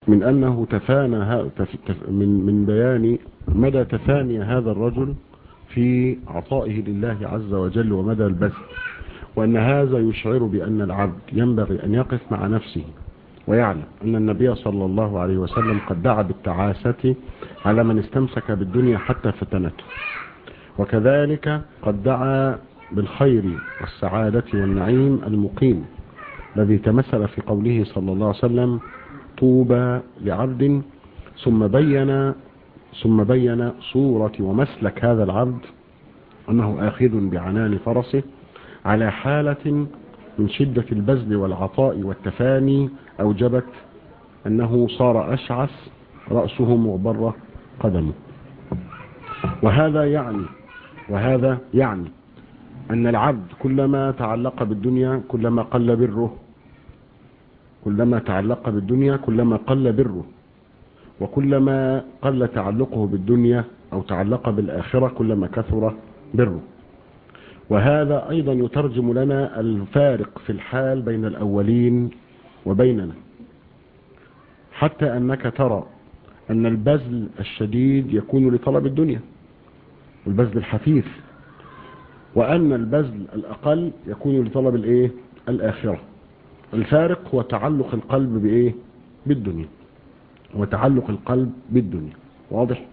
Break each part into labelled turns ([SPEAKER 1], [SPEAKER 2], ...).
[SPEAKER 1] من أنه تفانى من من بيان مدى تفاني هذا الرجل في عطائه لله عز وجل ومدى البذل وأن هذا يشعر بأن العبد ينبغي أن يقف مع نفسه ويعلم أن النبي صلى الله عليه وسلم قد دعا بالتعاسة على من استمسك بالدنيا حتى فتنته وكذلك قد دعا بالخير والسعادة والنعيم المقيم الذي تمثل في قوله صلى الله عليه وسلم طوبى لعبد ثم بين ثم بين صورة ومسلك هذا العبد أنه آخذ بعنان فرسه على حالة من شدة البذل والعطاء والتفاني أوجبت أنه صار أشعث رأسه مغبرة قدمه وهذا يعني وهذا يعني أن العبد كلما تعلق بالدنيا كلما قل بره كلما تعلق بالدنيا كلما قل بره وكلما قل تعلقه بالدنيا أو تعلق بالآخرة كلما كثر بره وهذا أيضا يترجم لنا الفارق في الحال بين الأولين وبيننا حتى أنك ترى أن البذل الشديد يكون لطلب الدنيا البذل الحثيث وأن البذل الأقل يكون لطلب الإيه؟ الآخرة الفارق هو تعلق القلب بإيه؟ بالدنيا وتعلق القلب بالدنيا واضح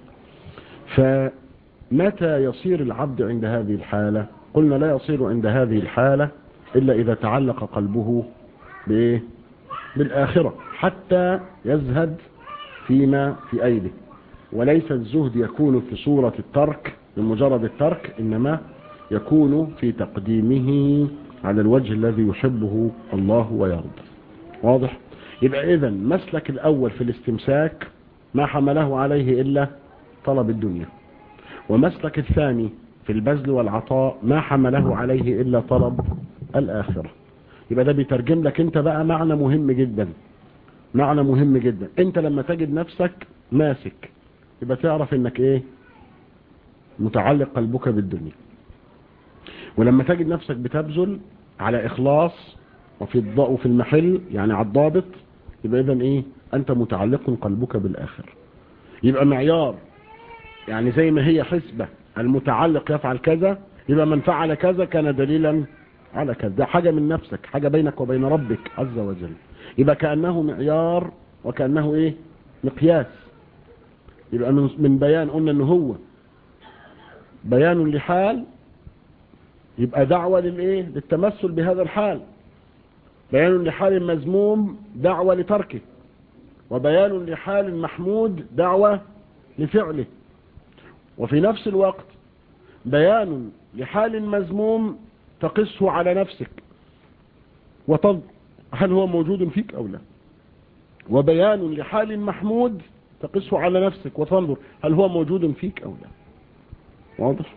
[SPEAKER 1] فمتى يصير العبد عند هذه الحالة قلنا لا يصير عند هذه الحالة إلا إذا تعلق قلبه بإيه؟ بالآخرة حتى يزهد فيما في أيده وليس الزهد يكون في صورة الترك بمجرد الترك إنما يكون في تقديمه على الوجه الذي يحبه الله ويرضى واضح يبقى إذا مسلك الأول في الاستمساك ما حمله عليه إلا طلب الدنيا ومسلك الثاني في البذل والعطاء ما حمله عليه إلا طلب الآخرة يبقى ده بيترجم لك انت بقى معنى مهم جدا معنى مهم جدا انت لما تجد نفسك ماسك يبقى تعرف انك ايه متعلق قلبك بالدنيا ولما تجد نفسك بتبذل على اخلاص وفي الضوء في المحل يعني على الضابط يبقى اذا ايه انت متعلق قلبك بالاخر يبقى معيار يعني زي ما هي حسبة المتعلق يفعل كذا يبقى من فعل كذا كان دليلا على كذا ده حاجة من نفسك حاجة بينك وبين ربك عز وجل يبقى كأنه معيار وكأنه ايه مقياس يبقى من بيان قلنا ان هو بيان لحال يبقى دعوة للايه للتمثل بهذا الحال بيان لحال مذموم دعوة لتركه وبيان لحال محمود دعوة لفعله وفي نفس الوقت بيان لحال مذموم تقسه على نفسك وتنظر هل هو موجود فيك أو لا وبيان لحال محمود تقسه على نفسك وتنظر هل هو موجود فيك أو لا واضح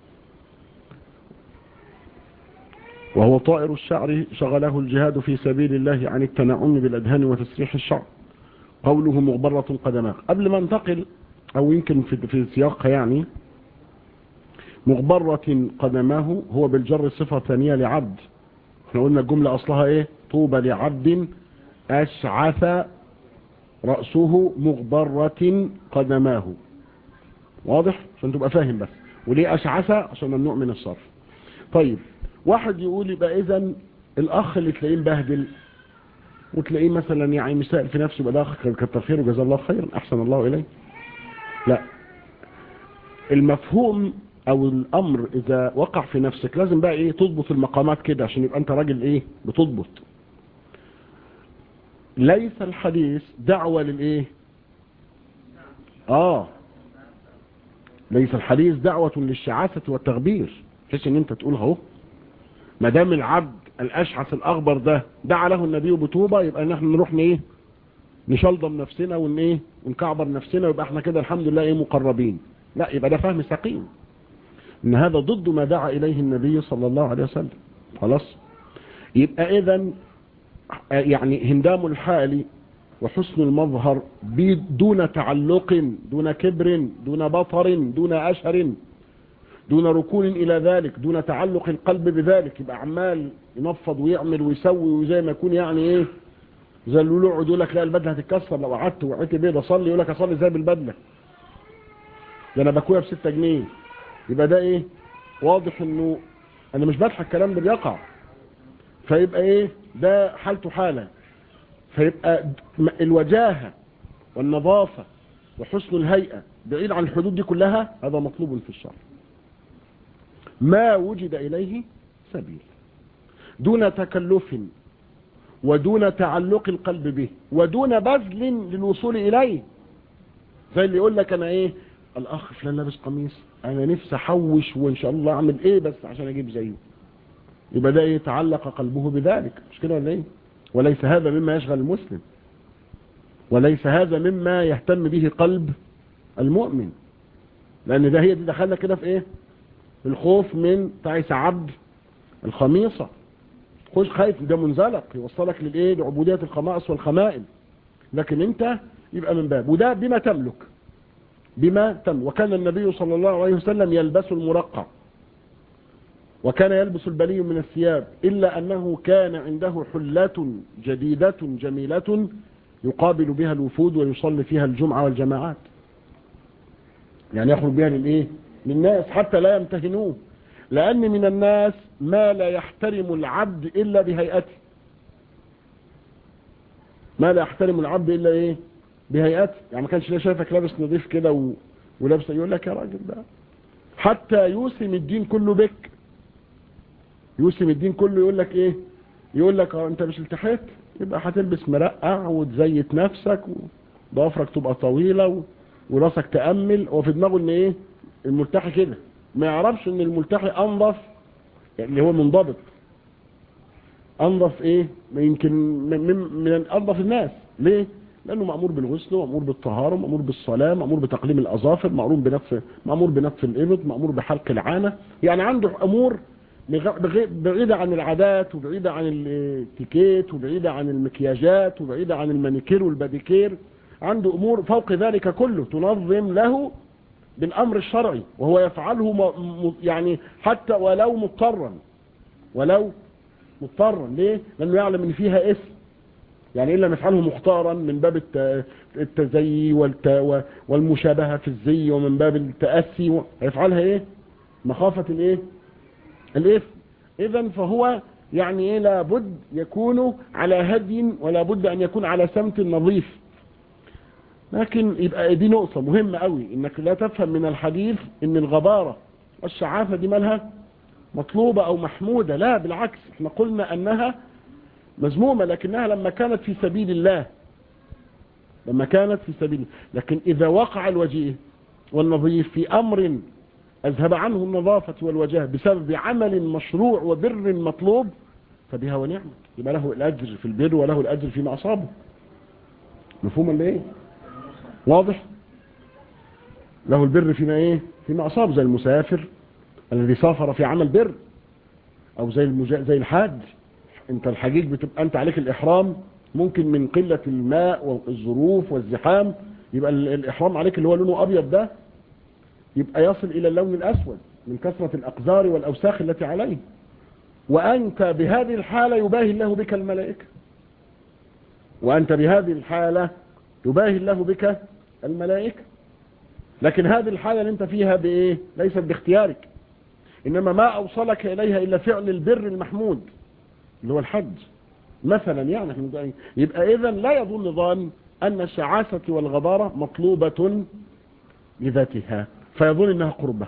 [SPEAKER 1] وهو طائر الشعر شغله الجهاد في سبيل الله عن التنعم بالأدهان وتسريح الشعر قوله مغبرة قدماه قبل ما انتقل أو يمكن في, في سياقها يعني مغبرة قدماه هو بالجر صفة ثانية لعبد احنا قلنا الجملة أصلها ايه طوبى لعبد أشعث رأسه مغبرة قدماه واضح عشان تبقى فاهم بس وليه أشعث عشان ممنوع من الصرف طيب واحد يقول يبقى اذا الأخ اللي تلاقيه مبهدل وتلاقيه مثلا يعني مسائل في نفسه يبقى ده أخ كتر خيره جزاه الله خيرا أحسن الله إليه لا المفهوم او الامر اذا وقع في نفسك لازم بقى ايه تضبط المقامات كده عشان يبقى انت راجل ايه بتضبط ليس الحديث دعوة للايه اه ليس الحديث دعوة للشعاثة والتغبير بحيث ان انت تقول اهو ما دام العبد الاشعث الاغبر ده دعا له النبي بطوبة يبقى ان احنا نروح ايه نشلضم نفسنا ون ايه ونكعبر نفسنا ويبقى احنا كده الحمد لله ايه مقربين لا يبقى ده فهم سقيم ان هذا ضد ما دعا اليه النبي صلى الله عليه وسلم خلاص يبقى اذا يعني هندام الحال وحسن المظهر دون تعلق دون كبر دون بطر دون أشر دون ركون إلى ذلك دون تعلق القلب بذلك يبقى عمال ينفض ويعمل ويسوي وزي ما يكون يعني ايه زي اللي يقعد يقول لك لا البدله هتتكسر لو قعدت وقعدت بيض اصلي يقول لك اصلي ازاي بالبدله ده انا بكويها ب 6 جنيه يبقى ده ايه واضح انه انا مش بضحك الكلام ده بيقع فيبقى ايه ده حالته حاله فيبقى الوجاهه والنظافه وحسن الهيئه بعيد عن الحدود دي كلها هذا مطلوب في الشرع ما وجد اليه سبيل دون تكلف ودون تعلق القلب به ودون بذل للوصول اليه زي اللي يقول لك انا ايه الاخ فلان لابس قميص انا نفسي احوش وان شاء الله اعمل ايه بس عشان اجيب زيه يبقى ده يتعلق قلبه بذلك مش كده ولا ايه وليس هذا مما يشغل المسلم وليس هذا مما يهتم به قلب المؤمن لان ده هي دي دخلنا كده في ايه الخوف من تعيس عبد الخميصه خش خايف ده منزلق يوصلك للايه لعبوديه الخمائص والخمائل لكن انت يبقى من باب وده بما تملك بما تم وكان النبي صلى الله عليه وسلم يلبس المرقع وكان يلبس البلي من الثياب إلا أنه كان عنده حلة جديدة جميلة يقابل بها الوفود ويصلي فيها الجمعة والجماعات يعني يخرج بها للإيه للناس حتى لا يمتهنوه لأن من الناس ما لا يحترم العبد إلا بهيئته ما لا يحترم العبد إلا إيه بهيئته يعني ما كانش لا شايفك لابس نظيف كده و... ولابس يقول لك يا راجل ده حتى يوسم الدين كله بك يوسم الدين كله يقول لك ايه يقول لك اه انت مش التحيت يبقى هتلبس مرقع وتزيت نفسك وضوافرك تبقى طويله و... وراسك تامل وفي دماغه ان ايه الملتحي كده ما يعرفش ان الملتحي انظف اللي هو منضبط انظف ايه يمكن من, من انظف الناس ليه لانه مامور بالغسل ومامور بالطهاره ومامور بالصلاه مامور بتقليم الاظافر مامور بنفس مامور بنفس الابط مامور بحلق العانه يعني عنده امور بعيدة عن العادات وبعيدة عن الاتيكيت وبعيدة عن المكياجات وبعيدة عن المانيكير والباديكير عنده امور فوق ذلك كله تنظم له بالامر الشرعي وهو يفعله يعني حتى ولو مضطرا ولو مضطرا ليه لانه يعلم ان فيها اسم يعني إلا يفعله مختارا من باب التزيي والمشابهة في الزي ومن باب التأسي هيفعلها ايه مخافة الايه الاثم اذا فهو يعني ايه لابد يكون على هدي ولا بد ان يكون على سمت نظيف لكن يبقى دي نقطة مهمة قوي انك لا تفهم من الحديث ان الغبارة والشعافة دي مالها مطلوبة او محمودة لا بالعكس احنا قلنا انها مذمومة لكنها لما كانت في سبيل الله لما كانت في سبيل لكن اذا وقع الوجيه والنظيف في امر اذهب عنه النظافة والوجاه بسبب عمل مشروع وبر مطلوب فبها ونعمة يبقى له الاجر في البر وله الاجر فيما اصابه مفهوم ولا ايه واضح له البر فيما ايه فيما اصاب زي المسافر الذي سافر في عمل بر او زي المجا... زي الحاج انت الحجيج بتبقى انت عليك الاحرام ممكن من قلة الماء والظروف والزحام يبقى الاحرام عليك اللي هو لونه ابيض ده يبقى يصل الى اللون الاسود من كثرة الاقذار والاوساخ التي عليه وانت بهذه الحالة يباهي الله بك الملائكة وانت بهذه الحالة يباهي الله بك الملائكة لكن هذه الحالة اللي انت فيها بايه ليست باختيارك انما ما اوصلك اليها الا فعل البر المحمود اللي هو الحج مثلا يعني يبقى اذا لا يظن ظان ان الشعاسة والغبارة مطلوبة لذاتها فيظن انها قربة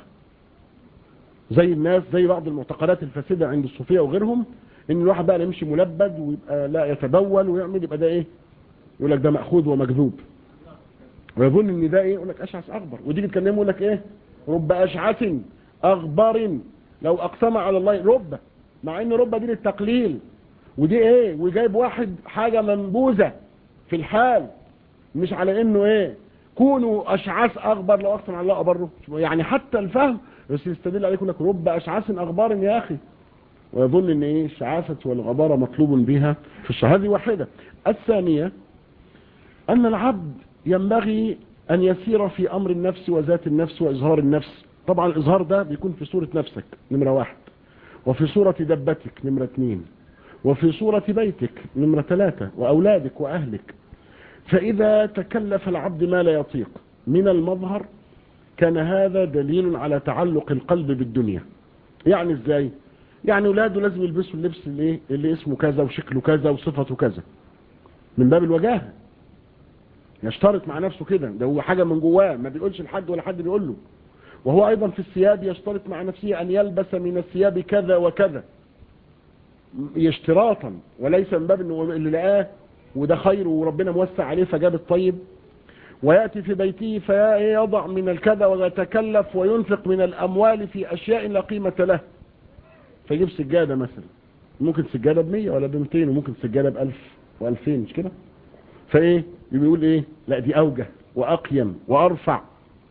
[SPEAKER 1] زي الناس زي بعض المعتقدات الفاسدة عند الصوفية وغيرهم ان الواحد بقى يمشي ملبد ويبقى لا يتبول ويعمل يبقى ده ايه يقول لك ده مأخوذ ومكذوب ويظن ان ده ايه يقول لك اشعث اخبر ودي تكلمه يقول لك ايه رب اشعث اخبر لو اقسم على الله رب مع ان رب دي للتقليل ودي ايه وجايب واحد حاجة منبوذة في الحال مش على انه ايه كونوا اشعاث اخبر لو اقسم على الله ابره يعني حتى الفهم بس يستدل عليكم لك رب اشعاث اخبار يا اخي ويظن ان ايه الشعاثة والغبارة مطلوب بها في الشهر هذه واحدة الثانية ان العبد ينبغي ان يسير في امر النفس وذات النفس واظهار النفس طبعا الاظهار ده بيكون في صورة نفسك نمرة واحد وفي صورة دبتك نمرة اثنين وفي صورة بيتك نمرة ثلاثة وأولادك وأهلك فإذا تكلف العبد ما لا يطيق من المظهر كان هذا دليل على تعلق القلب بالدنيا يعني ازاي يعني اولاده لازم يلبسوا اللبس اللي, اللي اسمه كذا وشكله كذا وصفته كذا من باب الوجاهه يشترط مع نفسه كده ده هو حاجة من جواه ما بيقولش لحد ولا حد بيقول له وهو ايضا في الثياب يشترط مع نفسه ان يلبس من الثياب كذا وكذا اشتراطا وليس من باب انه اللي لقاه وده خير وربنا موسع عليه فجاب الطيب ويأتي في بيته فيضع من الكذا ويتكلف وينفق من الأموال في أشياء لا قيمة له فيجيب سجادة مثلا ممكن سجادة بمية ولا بمتين وممكن سجادة بألف وألفين مش كده فايه بيقول ايه لا دي اوجه واقيم وارفع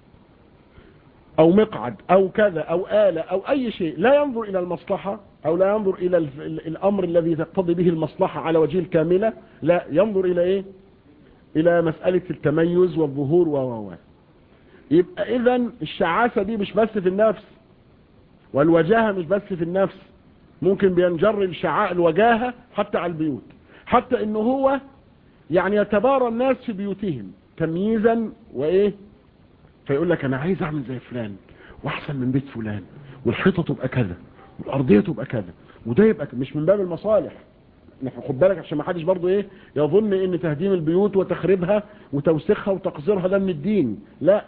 [SPEAKER 1] او مقعد او كذا او آلة او اي شيء لا ينظر الى المصلحة او لا ينظر الى الامر الذي تقتضي به المصلحة على وجه الكاملة لا ينظر الى ايه الى مسألة التميز والظهور و يبقى اذا الشعاسة دي مش بس في النفس والوجاهة مش بس في النفس ممكن بينجر الشعاء الوجاهة حتى على البيوت حتى انه هو يعني يتبارى الناس في بيوتهم تمييزا وايه فيقول لك انا عايز اعمل زي فلان واحسن من بيت فلان والحيطه تبقى كذا والارضيه تبقى كذا وده يبقى مش من باب المصالح خد بالك عشان ما حدش برضه ايه يظن ان تهديم البيوت وتخريبها وتوسيخها وتقذيرها ده من الدين لا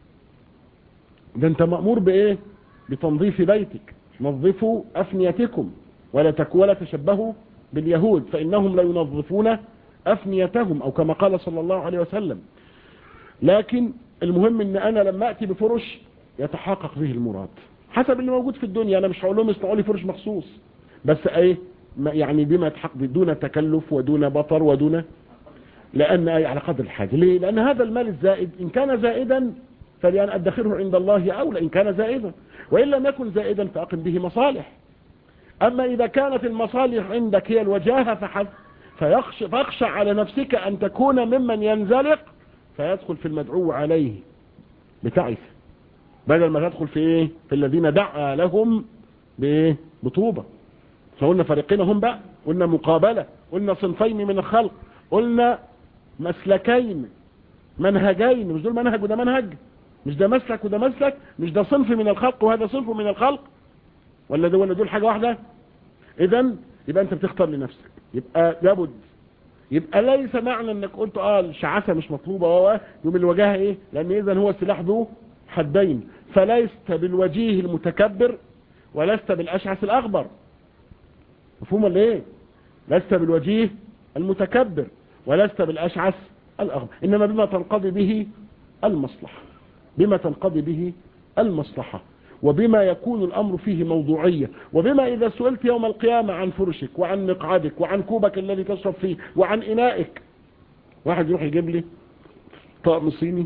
[SPEAKER 1] ده انت مأمور بايه بتنظيف بيتك نظفوا افنيتكم ولا تكوا ولا تشبهوا باليهود فانهم لا ينظفون أفنيتهم أو كما قال صلى الله عليه وسلم لكن المهم ان انا لما اتي بفرش يتحقق به المراد حسب اللي موجود في الدنيا انا مش هقول لهم يصنعوا لي فرش مخصوص بس ايه يعني بما يتحقق دون تكلف ودون بطر ودون لان ايه على قدر الحاجه ليه لان هذا المال الزائد ان كان زائدا فلان ادخره عند الله اولى ان كان زائدا وان لم يكن زائدا فاقم به مصالح اما اذا كانت المصالح عندك هي الوجاهه فحسب فيخشى فاخشى على نفسك أن تكون ممن ينزلق فيدخل في المدعو عليه بتعس بدل ما تدخل في ايه في الذين دعا لهم بايه بطوبة فقلنا فريقين هم بقى قلنا مقابلة قلنا صنفين من الخلق قلنا مسلكين منهجين مش دول منهج وده منهج مش ده مسلك وده مسلك مش ده صنف من الخلق وهذا صنف من الخلق ولا ده ولا دول حاجة واحدة اذا يبقى انت بتختار لنفسك يبقى لابد يبقى ليس معنى انك قلت اه الشعاسة مش مطلوبة هو يوم الوجاهة ايه لان اذا هو السلاح ذو حدين فليست بالوجيه المتكبر ولست بالاشعث الاخبر مفهوم ولا ايه لست بالوجيه المتكبر ولست بالاشعث الاخبر انما بما تنقضي به المصلحة بما تنقضي به المصلحة وبما يكون الأمر فيه موضوعية وبما إذا سئلت يوم القيامة عن فرشك وعن مقعدك وعن كوبك الذي تشرب فيه وعن إنائك واحد يروح يجيب لي طقم صيني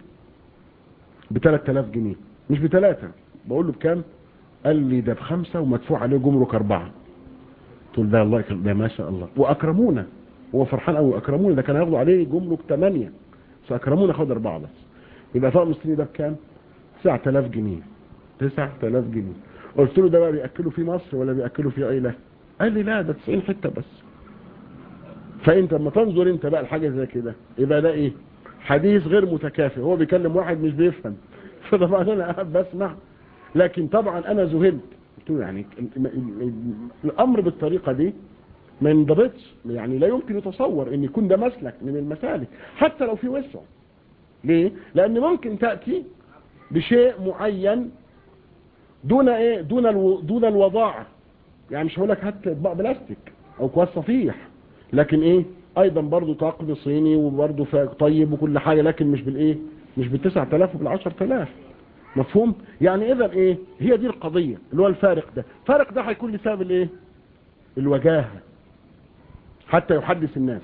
[SPEAKER 1] ب 3000 جنيه مش بثلاثة بقول له بكام قال لي ده بخمسة ومدفوع عليه جمرك أربعة قلت ده الله يكرم ده ما شاء الله وأكرمونا هو فرحان قوي أكرمونا ده كان هياخدوا عليه جمرك 8 بس أكرمونا خد أربعة بس يبقى طقم الصيني ده بكام 9000 جنيه 9000 جنيه قلت له ده بقى بيأكلوا في مصر ولا بيأكلوا في عيلة قال لي لا ده 90 حتة بس فانت لما تنظر انت بقى الحاجة زي كده يبقى ده ايه حديث غير متكافئ هو بيكلم واحد مش بيفهم فطبعا انا قاعد بسمع لكن طبعا انا ذهلت قلت له يعني الامر بالطريقة دي ما ينضبطش يعني لا يمكن يتصور ان يكون ده مسلك من المسالك حتى لو في وسع ليه لان ممكن تأتي بشيء معين دون ايه دون الو... دون الوضاعه يعني مش هقول لك هات اطباق بلاستيك او كواس صفيح لكن ايه ايضا برضو طاقم صيني وبرضو طيب وكل حاجه لكن مش بالايه مش بال 9000 وبال 10000 مفهوم يعني اذا ايه هي دي القضيه اللي هو الفارق ده الفارق ده هيكون لسبب الايه الوجاهه حتى يحدث الناس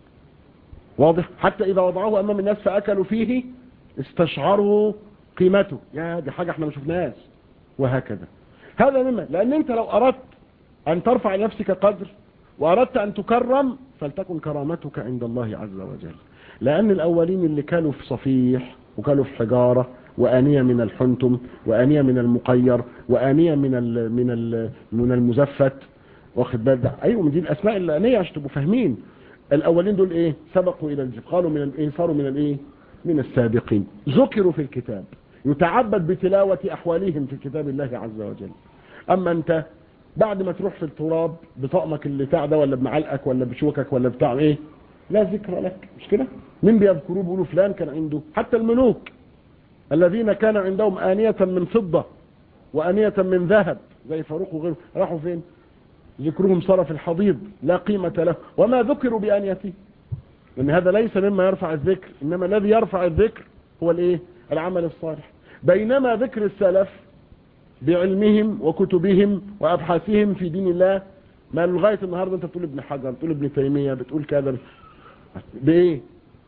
[SPEAKER 1] واضح حتى اذا وضعوه امام الناس فاكلوا فيه استشعروا قيمته يا دي حاجه احنا ما شفناهاش وهكذا هذا مما لأن أنت لو أردت أن ترفع نفسك قدر وأردت أن تكرم فلتكن كرامتك عند الله عز وجل لأن الأولين اللي كانوا في صفيح وكانوا في حجارة وآنية من الحنتم وآنية من المقير وآنية من ال من ال من المزفت واخد بالك ده ايوه من دي الاسماء اللانيه عشان تبقوا فاهمين الاولين دول ايه سبقوا الى الجب قالوا من الايه صاروا من الايه من السابقين ذكروا في الكتاب يتعبد بتلاوة احوالهم في كتاب الله عز وجل اما انت بعد ما تروح في التراب بطقمك اللي بتاع ده ولا بمعلقك ولا بشوكك ولا بتاع ايه لا ذكر لك مش كده مين بيذكروه بيقولوا فلان كان عنده حتى الملوك الذين كان عندهم آنية من فضة وآنية من ذهب زي فاروق وغيره راحوا فين ذكرهم صار في الحضيض لا قيمة له وما ذكروا بآنيته لأن هذا ليس مما يرفع الذكر إنما الذي يرفع الذكر هو الايه العمل الصالح بينما ذكر السلف بعلمهم وكتبهم وأبحاثهم في دين الله ما لغاية النهاردة انت بتقول ابن حجر بتقول ابن تيمية بتقول كذا بايه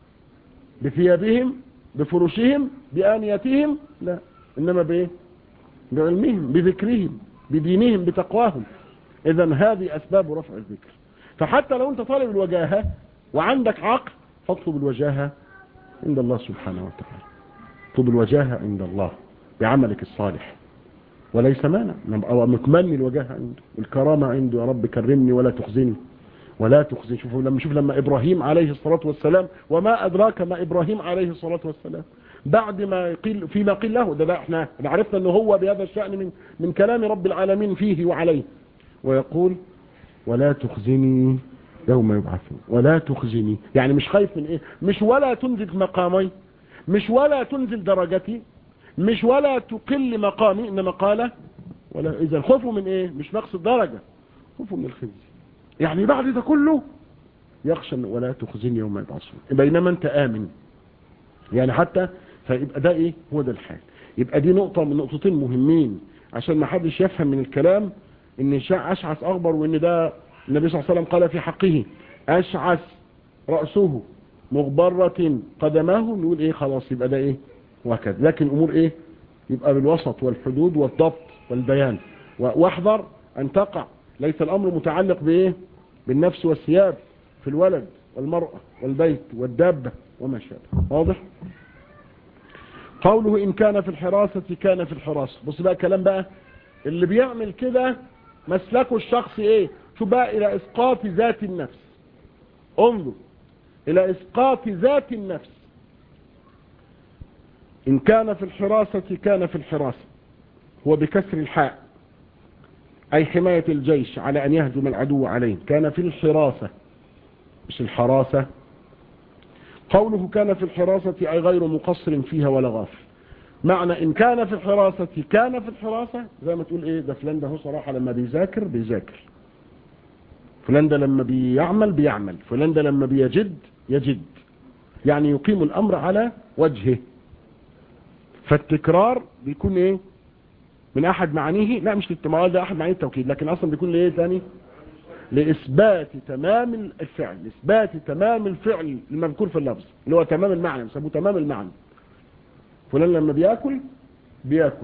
[SPEAKER 1] بثيابهم بفروشهم بآنيتهم لا إنما بايه بعلمهم بذكرهم بدينهم بتقواهم اذا هذه اسباب رفع الذكر فحتى لو انت طالب الوجاهة وعندك عقل فاطلب الوجاهة عند الله سبحانه وتعالى اطلب الوجاهة عند الله بعملك الصالح وليس مانع او متمني الوجاهة عنده والكرامة عنده يا رب كرمني ولا تخزني ولا تخزي شوفوا لما شوف لما ابراهيم عليه الصلاة والسلام وما ادراك ما ابراهيم عليه الصلاة والسلام بعد ما قيل فيما قيل له ده, ده احنا عرفنا انه هو بهذا الشأن من, من كلام رب العالمين فيه وعليه ويقول ولا تخزني يوم يبعثون ولا تخزني يعني مش خايف من ايه مش ولا تنزل مقامي مش ولا تنزل درجتي مش ولا تقل مقامي انما قال ولا اذا خوفوا من ايه مش نقص الدرجة خوفوا من الخزي يعني بعد ده كله يخشى ولا تخزني يوم يبعثون بينما انت امن يعني حتى فيبقى ده ايه هو ده الحال يبقى دي نقطة من نقطتين مهمين عشان ما حدش يفهم من الكلام ان شاء اشعث اخبر وان ده النبي صلى الله عليه وسلم قال في حقه اشعث رأسه مغبرة قدماه نقول ايه خلاص يبقى ده ايه وهكذا لكن امور ايه يبقى بالوسط والحدود والضبط والبيان واحذر ان تقع ليس الامر متعلق بايه بالنفس والثياب في الولد والمرأة والبيت والدابة وما شابه واضح قوله إن كان في الحراسة كان في الحراسة بص بقى كلام بقى اللي بيعمل كده مسلكه الشخصي ايه شو بقى الى اسقاط ذات النفس انظر الى اسقاط ذات النفس ان كان في الحراسة كان في الحراسة هو بكسر الحاء اي حماية الجيش على ان يهجم العدو عليه كان في الحراسة مش الحراسة قوله كان في الحراسة أي غير مقصر فيها ولا غافل معنى إن كان في الحراسة كان في الحراسة زي ما تقول إيه ده فلان ده هو صراحة لما بيذاكر بيذاكر فلان ده لما بيعمل بيعمل فلان ده لما بيجد يجد يعني يقيم الأمر على وجهه فالتكرار بيكون إيه من أحد معانيه لا مش للتموال ده أحد معانيه التوكيد لكن أصلا بيكون لإيه تاني لإثبات تمام الفعل إثبات تمام الفعل المذكور في اللفظ اللي هو تمام المعنى يسموه تمام المعنى فلان لما بياكل بياكل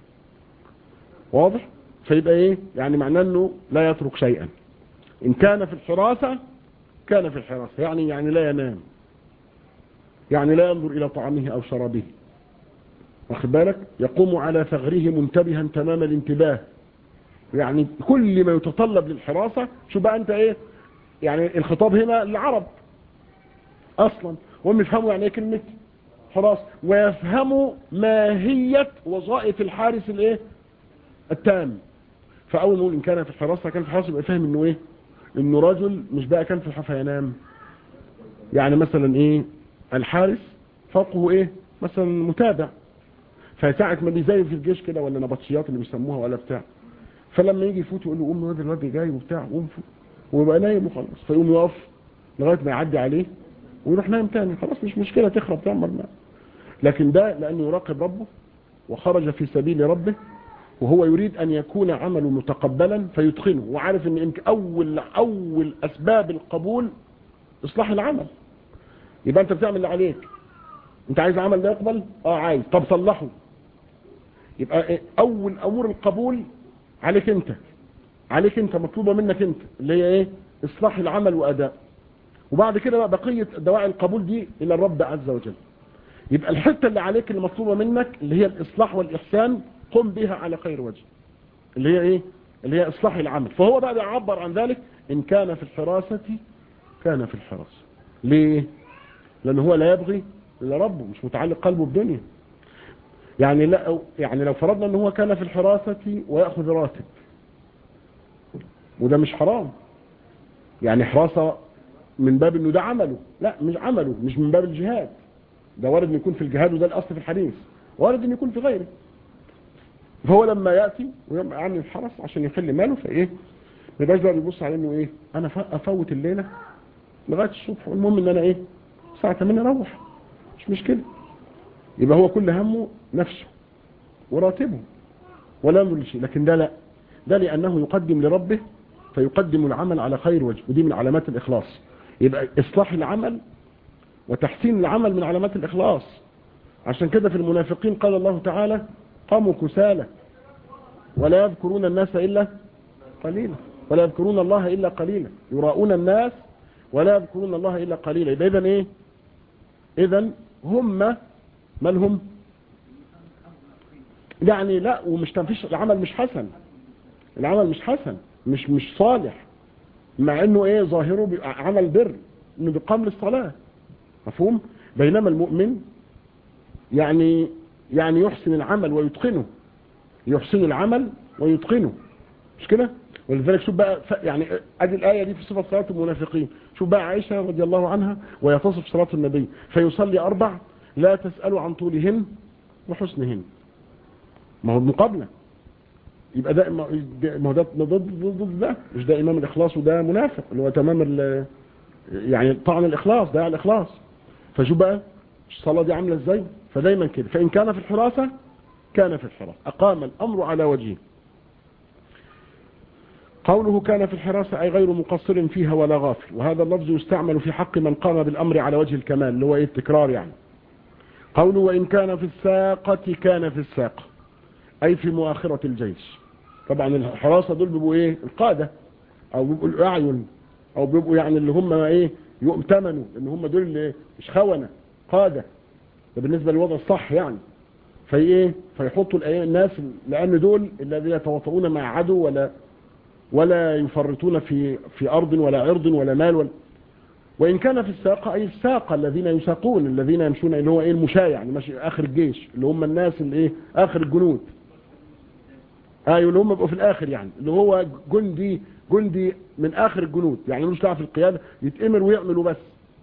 [SPEAKER 1] واضح فيبقى ايه يعني معناه انه لا يترك شيئا ان كان في الحراسة كان في الحراسة يعني يعني لا ينام يعني لا ينظر الى طعامه او شرابه واخد بالك يقوم على ثغره منتبها تمام الانتباه يعني كل ما يتطلب للحراسة شو بقى انت ايه يعني الخطاب هنا للعرب اصلا وهم يفهموا يعني ايه كلمة حراسة ويفهموا ماهية وظائف الحارس الايه التام فاول نقول ان كان في الحراسة كان في الحراسة يبقى فاهم انه ايه انه رجل مش بقى كان في الحفا ينام يعني مثلا ايه الحارس فوقه ايه مثلا متابع فساعة ما بيزي في الجيش كده ولا نبطشيات اللي بيسموها ولا بتاع فلما يجي يفوت يقول له قوم الواد الواد جاي وبتاع قوم فوت ويبقى نايم وخلاص فيقوم يقف لغايه ما يعدي عليه ويروح نايم تاني خلاص مش مشكله تخرب تعمل معاه لكن ده لانه يراقب ربه وخرج في سبيل ربه وهو يريد ان يكون عمله متقبلا فيتقنه وعارف ان يمكن اول اول اسباب القبول اصلاح العمل يبقى انت بتعمل اللي عليك انت عايز العمل ده يقبل اه عايز طب صلحه يبقى اول امور القبول عليك انت عليك انت مطلوبة منك انت اللي هي ايه اصلاح العمل واداء وبعد كده بقى بقية دواعي القبول دي الى الرب عز وجل يبقى الحتة اللي عليك اللي مطلوبة منك اللي هي الاصلاح والاحسان قم بها على خير وجه اللي هي ايه اللي هي اصلاح العمل فهو بقى بيعبر عن ذلك ان كان في الحراسة كان في الحراسة ليه لان هو لا يبغي الا ربه مش متعلق قلبه بدنيا يعني لا يعني لو فرضنا ان هو كان في الحراسة ويأخذ راتب وده مش حرام يعني حراسة من باب انه ده عمله لا مش عمله مش من باب الجهاد ده وارد ان يكون في الجهاد وده الاصل في الحديث وارد ان يكون في غيره فهو لما ياتي ويبقى عامل الحرس عشان يخلي ماله فايه ما يبقاش بقى بيبص على انه ايه انا افوت الليله لغايه الصبح والمهم ان انا ايه الساعه 8 اروح مش مشكله يبقى هو كل همه نفسه وراتبه ولا ينظر لشيء لكن ده لا ده لانه يقدم لربه فيقدم العمل على خير وجه ودي من علامات الاخلاص يبقى اصلاح العمل وتحسين العمل من علامات الاخلاص عشان كده في المنافقين قال الله تعالى قاموا كسالى ولا يذكرون الناس إلا قليلا ولا يذكرون الله إلا قليلا يراؤون الناس ولا يذكرون الله إلا قليلا يبقى إذن إيه إذن هم من هم يعني لا ومش تنفيش العمل مش حسن العمل مش حسن مش مش صالح مع انه ايه ظاهره عمل بر انه بيقام للصلاه مفهوم بينما المؤمن يعني يعني يحسن العمل ويتقنه يحسن العمل ويتقنه مش كده ولذلك شوف بقى يعني ادي الايه دي في صفه صلاه المنافقين شوف بقى عائشه رضي الله عنها وهي تصف صلاه النبي فيصلي اربع لا تسالوا عن طولهن وحسنهن ما هو مقابله يبقى ده ما هو ده ضد ضد ده مش ده امام الاخلاص وده منافق اللي هو تمام يعني طعن الاخلاص ده الاخلاص فشوف بقى الصلاه دي عامله ازاي فدايما كده فإن كان في الحراسة كان في الحراسة أقام الأمر على وجهه قوله كان في الحراسة أي غير مقصر فيها ولا غافل وهذا اللفظ يستعمل في حق من قام بالأمر على وجه الكمال اللي هو إيه التكرار يعني قوله وإن كان في الساقة كان في الساقة أي في مؤخرة الجيش طبعا الحراسة دول بيبقوا إيه القادة أو بيبقوا الأعين أو بيبقوا يعني اللي هم إيه يؤتمنوا إن هم دول اللي مش خونة قادة ده بالنسبة للوضع الصح يعني في ايه فيحطوا الناس لان دول الذين يتواطؤون مع عدو ولا ولا يفرطون في في ارض ولا عرض ولا مال ولا وان كان في الساقه اي الساقه الذين يساقون الذين يمشون اللي هو ايه المشاة يعني ماشي اخر الجيش اللي هم الناس اللي ايه اخر الجنود ايوه اللي هم بيبقوا في الاخر يعني اللي هو جندي جندي من اخر الجنود يعني ملوش دعوه في القياده يتامر ويعملوا بس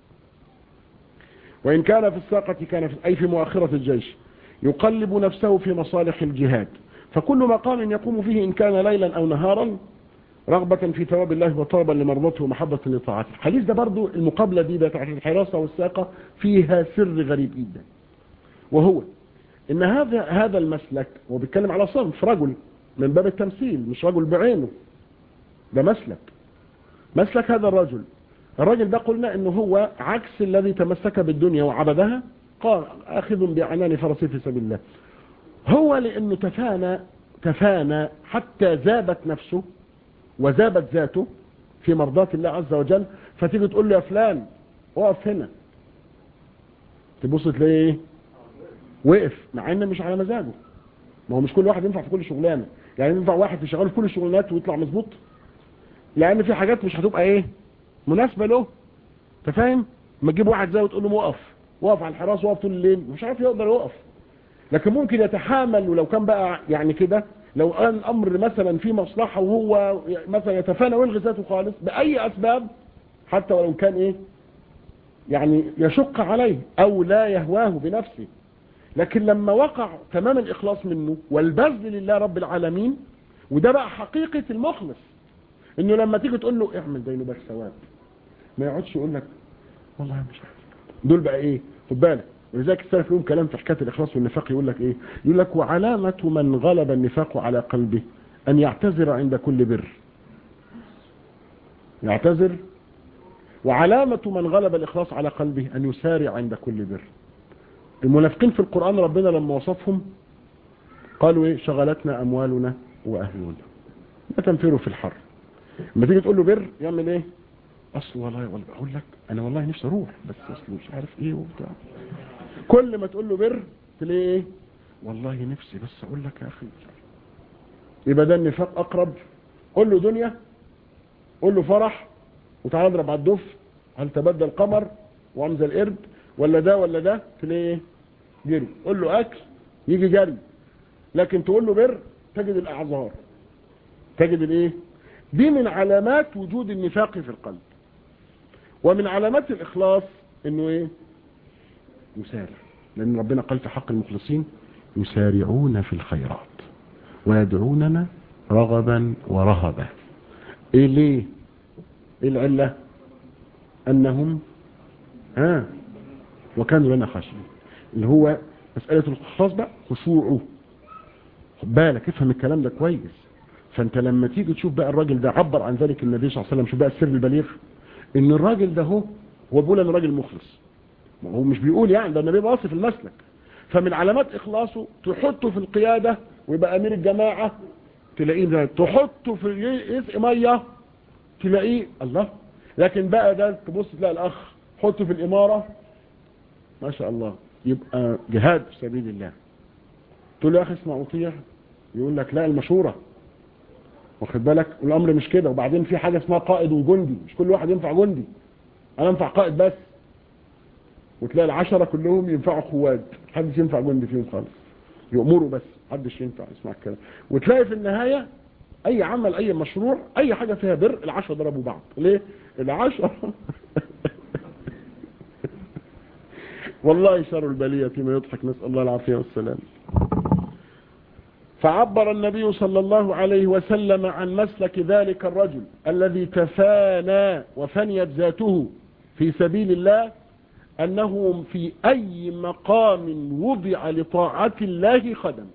[SPEAKER 1] وإن كان في الساقة كان في أي في مؤخرة الجيش يقلب نفسه في مصالح الجهاد فكل مقام يقوم فيه إن كان ليلا أو نهارا رغبة في ثواب الله وطلبا لمرضته ومحبة لطاعته الحديث ده برضو المقابلة دي بتاعت الحراسة والساقة فيها سر غريب جدا وهو ان هذا هذا المسلك هو بيتكلم على صنف رجل من باب التمثيل مش رجل بعينه ده مسلك مسلك هذا الرجل الراجل ده قلنا انه هو عكس الذي تمسك بالدنيا وعبدها قال اخذ بعنان فرسي في سبيل الله هو لانه تفانى تفانى حتى ذابت نفسه وذابت ذاته في مرضات الله عز وجل فتيجي تقول له يا فلان اقف هنا تبص تلاقيه ايه وقف مع ان مش على مزاجه ما هو مش كل واحد ينفع في كل شغلانه يعني ينفع واحد يشغله في كل الشغلانات ويطلع مظبوط لان في حاجات مش هتبقى ايه مناسبة له انت فاهم ما تجيب واحد زي وتقول له وقف وقف على الحراس وقف طول الليل مش عارف يقدر يقف لكن ممكن يتحامل ولو كان بقى يعني كده لو كان امر مثلا في مصلحة وهو مثلا يتفانى ويلغي ذاته خالص باي اسباب حتى ولو كان ايه يعني يشق عليه او لا يهواه بنفسه لكن لما وقع تمام الاخلاص منه والبذل لله رب العالمين وده بقى حقيقة المخلص انه لما تيجي تقول له اعمل ده بس ثواب ما يقعدش يقول لك والله مش عارف دول بقى ايه خد بالك ولذلك السلف لهم كلام في حكايه الاخلاص والنفاق يقول لك ايه يقول لك وعلامه من غلب النفاق على قلبه ان يعتذر عند كل بر يعتذر وعلامة من غلب الإخلاص على قلبه أن يسارع عند كل بر المنافقين في القرآن ربنا لما وصفهم قالوا إيه شغلتنا أموالنا وأهلنا ما تنفروا في الحر لما تيجي تقول له بر يعمل إيه اصل والله والله اقول لك انا والله نفسي اروح بس اصل مش عارف ايه وبتاع كل ما تقول له بر تلاقيه ايه والله نفسي بس اقول لك يا اخي يبقى ده النفاق اقرب قول له دنيا قول له فرح وتعالى اضرب على الدف هل تبدل القمر وعمز القرد ولا ده ولا ده تلاقيه ايه جري قول له اكل يجي جري لكن تقول له بر تجد الاعذار تجد الايه دي من علامات وجود النفاق في القلب ومن علامات الاخلاص انه ايه يسارع لان ربنا قال في حق المخلصين يسارعون في الخيرات ويدعوننا رغبا ورهبا ايه ليه ايه العلة انهم ها وكانوا لنا خاشعين اللي هو مسألة الاخلاص بقى خشوعه خد بالك افهم الكلام ده كويس فانت لما تيجي تشوف بقى الراجل ده عبر عن ذلك النبي صلى الله عليه وسلم شوف بقى السر البليغ ان الراجل ده هو هو بيقول انا راجل مخلص ما هو مش بيقول يعني ده النبي واصف المسلك فمن علامات اخلاصه تحطه في القيادة ويبقى امير الجماعة تلاقيه ده تحطه في يسقي ميه تلاقيه الله لكن بقى ده تبص تلاقي الاخ حطه في الامارة ما شاء الله يبقى جهاد في سبيل الله تقول له يا اخي اسمع وطيع يقول لك لا المشورة واخد بالك الامر مش كده وبعدين في حاجة اسمها قائد وجندي مش كل واحد ينفع جندي انا انفع قائد بس وتلاقي العشرة كلهم ينفعوا خواد محدش ينفع جندي فيهم خالص يأمروا بس محدش ينفع يسمع الكلام وتلاقي في النهاية اي عمل اي مشروع اي حاجة فيها بر العشرة ضربوا بعض ليه العشرة والله شر البلية فيما يضحك نسأل الله العافية والسلام فعبر النبي صلى الله عليه وسلم عن مسلك ذلك الرجل الذي تفانى وفنيت ذاته في سبيل الله أنه في أي مقام وضع لطاعة الله خدم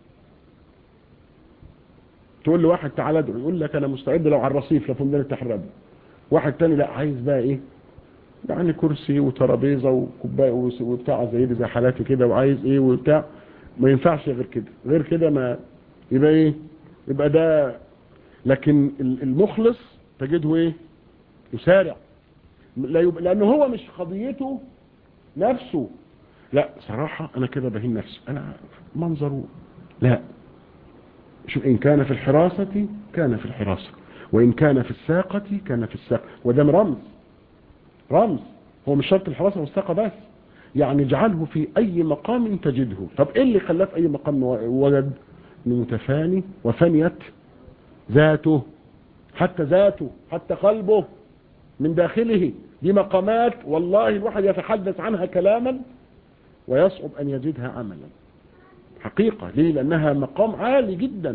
[SPEAKER 1] تقول له واحد تعالى ادعو يقول لك أنا مستعد لو على الرصيف لو في ميدان التحرير واحد تاني لا عايز بقى إيه يعني كرسي وترابيزه وكوبايه وبتاع زي دي زي حالاتي كده وعايز ايه وبتاع ما ينفعش غير كده غير كده ما يبقى ايه يبقى ده لكن المخلص تجده ايه يسارع لا يبقى لانه هو مش قضيته نفسه لا صراحة انا كده بهين نفسي انا منظره لا شو ان كان في الحراسة كان في الحراسة وان كان في الساقة كان في الساقة وده رمز رمز هو مش شرط الحراسة والساقة بس يعني اجعله في اي مقام تجده طب ايه اللي خلاه في اي مقام وجد متفاني وفنيت ذاته حتى ذاته حتى قلبه من داخله دي مقامات والله الواحد يتحدث عنها كلاما ويصعب ان يجدها عملا حقيقة ليه لانها مقام عالي جدا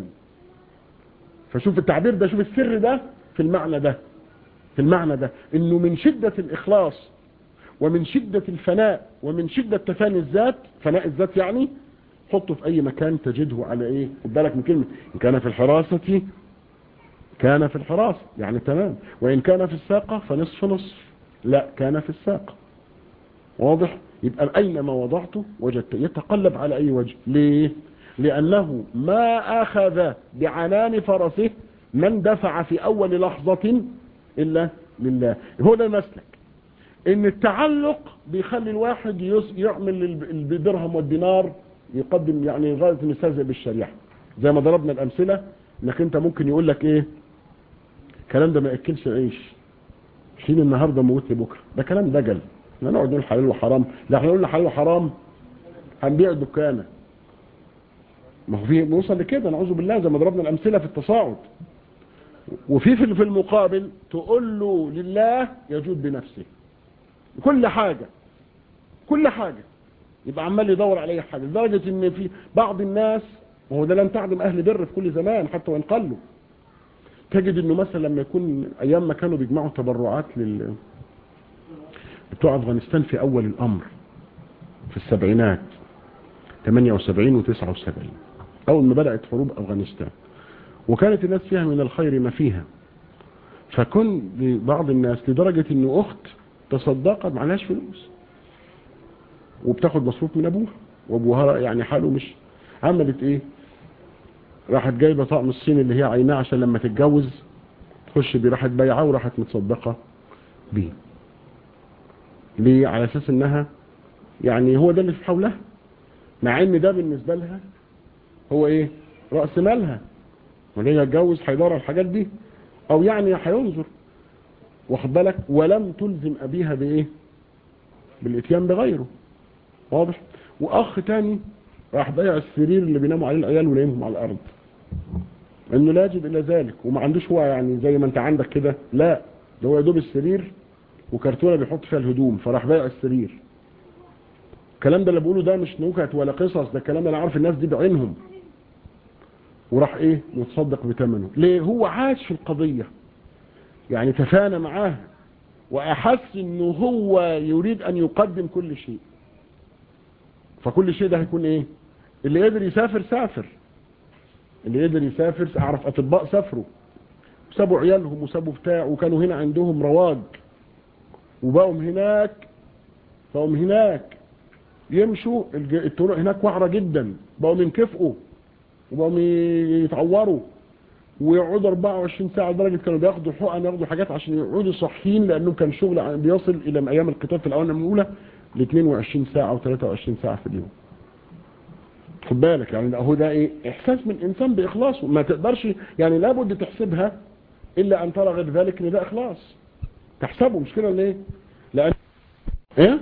[SPEAKER 1] فشوف التعبير ده شوف السر ده في المعنى ده في المعنى ده انه من شدة الاخلاص ومن شدة الفناء ومن شدة تفاني الذات فناء الذات يعني حطه في اي مكان تجده على ايه خد بالك من كلمة ان كان في الحراسة كان في الحراسة يعني تمام وان كان في الساقة فنصف نصف لا كان في الساقة واضح يبقى اينما وضعته وجدت يتقلب على اي وجه ليه لانه ما اخذ بعنان فرسه من دفع في اول لحظة الا لله هو ده المسلك ان التعلق بيخلي الواحد يعمل الدرهم والدينار يقدم يعني غاية المستهزئ بالشريعة زي ما ضربنا الامثلة انك انت ممكن يقول لك ايه الكلام ده ما ياكلش عيش شيل النهارده موت بكره ده كلام دجل احنا نقعد نقول حلال وحرام لا احنا نقول حلال وحرام هنبيع الدكانه ما هو في نوصل لكده نعوذ بالله زي ما ضربنا الامثله في التصاعد وفي في المقابل تقول له لله يجود بنفسه كل حاجة كل حاجة يبقى عمال يدور على اي حاجة لدرجة ان في بعض الناس وهو ده لم تعدم اهل بر في كل زمان حتى وان قلوا تجد انه مثلا لما يكون ايام ما كانوا بيجمعوا تبرعات لل بتوع افغانستان في اول الامر في السبعينات 78 و 79 اول ما بدأت حروب افغانستان وكانت الناس فيها من الخير ما فيها فكن بعض الناس لدرجة ان اخت تصدقت معلهاش فلوس وبتاخد مصروف من ابوها وابوها يعني حاله مش عملت ايه راحت جايبه طقم الصين اللي هي عيناه عشان لما تتجوز تخش بيه راحت بايعاه وراحت متصدقه بيه ليه على اساس انها يعني هو ده اللي في حولها مع ان ده بالنسبه لها هو ايه راس مالها وليه يتجوز هيدور على الحاجات دي او يعني هينظر واخد بالك ولم تلزم ابيها بايه بالاتيان بغيره واضح واخ تاني راح ضيع السرير اللي بيناموا عليه العيال ونايمهم على الارض انه لا يجب الا ذلك وما عندوش هو يعني زي ما انت عندك كده لا ده هو يا دوب السرير وكرتونه بيحط فيها الهدوم فراح بايع السرير الكلام ده اللي بقوله ده مش نكت ولا قصص ده الكلام انا عارف الناس دي بعينهم وراح ايه متصدق بثمنه ليه هو عاش في القضية يعني تفانى معاها واحس انه هو يريد ان يقدم كل شيء فكل شيء ده هيكون ايه اللي يقدر يسافر سافر اللي يقدر يسافر اعرف اطباء سافروا سابوا عيالهم وسابوا بتاع وكانوا هنا عندهم رواج وبقوا هناك بقوا هناك يمشوا الطرق هناك وعرة جدا بقوا ينكفئوا وبقوا يتعوروا ويقعدوا 24 ساعة لدرجة كانوا بياخدوا حقن ياخدوا حاجات عشان يقعدوا صحيين لأنه كان شغل بيصل إلى أيام القتال في الأوانة الأولى ل 22 ساعة و 23 ساعة في اليوم خد بالك يعني هو ده ايه احساس من انسان باخلاصه ما تقدرش يعني لابد تحسبها الا ان ترى غير ذلك ان ده اخلاص تحسبه مش كده ولا ايه لان ايه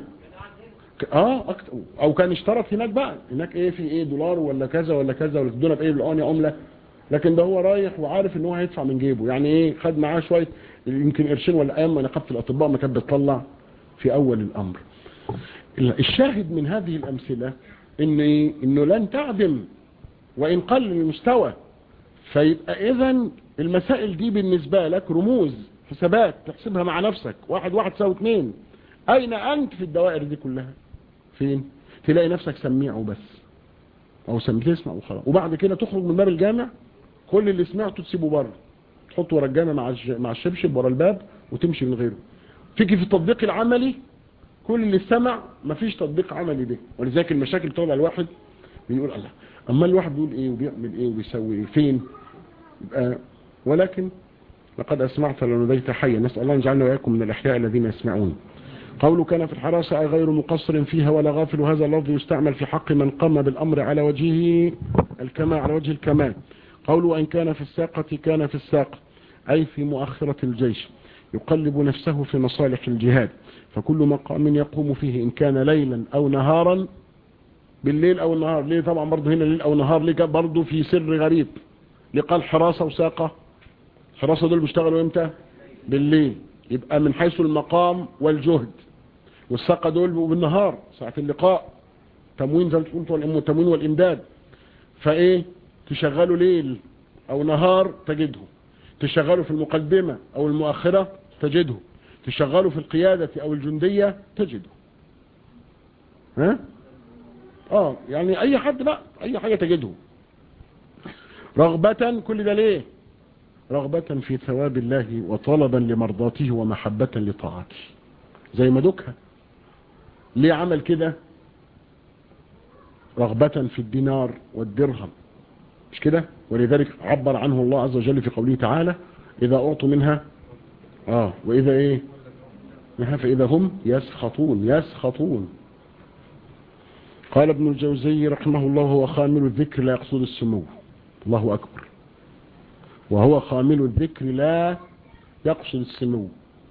[SPEAKER 1] اه أكتر. او كان اشترط هناك بقى هناك ايه في ايه دولار ولا كذا ولا كذا ولا تدونا بايه بالعون يا عمله لكن ده هو رايح وعارف ان هو هيدفع من جيبه يعني ايه خد معاه شويه يمكن قرشين ولا ايام نقابه الاطباء ما كانت بتطلع في اول الامر الشاهد من هذه الامثله ان انه لن تعدم وان قل المستوى فيبقى اذا المسائل دي بالنسبه لك رموز حسابات تحسبها مع نفسك واحد واحد ساوي اثنين اين انت في الدوائر دي كلها فين تلاقي نفسك سميع وبس او سمي تسمع وخلاص وبعد كده تخرج من باب الجامع كل اللي سمعته تسيبه بره تحطه ورا الجامع مع مع الشبشب ورا الباب وتمشي من غيره تيجي في التطبيق العملي كل اللي سمع مفيش تطبيق عملي ده ولذلك المشاكل بتقعد على الواحد بيقول الله اما الواحد بيقول ايه وبيعمل ايه وبيسوي ايه فين يبقى ولكن لقد اسمعت لنديت حيا نسال الله ان يجعلنا واياكم من الاحياء الذين يسمعون قوله كان في الحراسة أي غير مقصر فيها ولا غافل وهذا اللفظ يستعمل في حق من قام بالأمر على وجهه الكمال على وجه الكمال قوله أن كان في الساقة كان في الساقة أي في مؤخرة الجيش يقلب نفسه في مصالح الجهاد فكل مقام يقوم فيه إن كان ليلا أو نهارا بالليل أو النهار ليه طبعا برضه هنا ليل أو نهار ليه برضه في سر غريب ليه قال حراسة وساقة حراسة دول بيشتغلوا امتى بالليل يبقى من حيث المقام والجهد والساقة دول بالنهار ساعة اللقاء تموين زي ما تقول التموين والإمداد فإيه تشغلوا ليل أو نهار تجده تشغلوا في المقدمة أو المؤخرة تجده تشغلوا في القيادة أو الجندية تجده ها اه يعني اي حد بقى اي حاجة تجده رغبة كل ده ليه رغبة في ثواب الله وطلبا لمرضاته ومحبة لطاعته زي ما دكها ليه عمل كده رغبة في الدينار والدرهم مش كده ولذلك عبر عنه الله عز وجل في قوله تعالى إذا أعطوا منها آه وإذا إيه منها فإذا هم يسخطون يسخطون قال ابن الجوزي رحمه الله هو خامل الذكر لا يقصد السمو الله أكبر وهو خامل الذكر لا يقصد السمو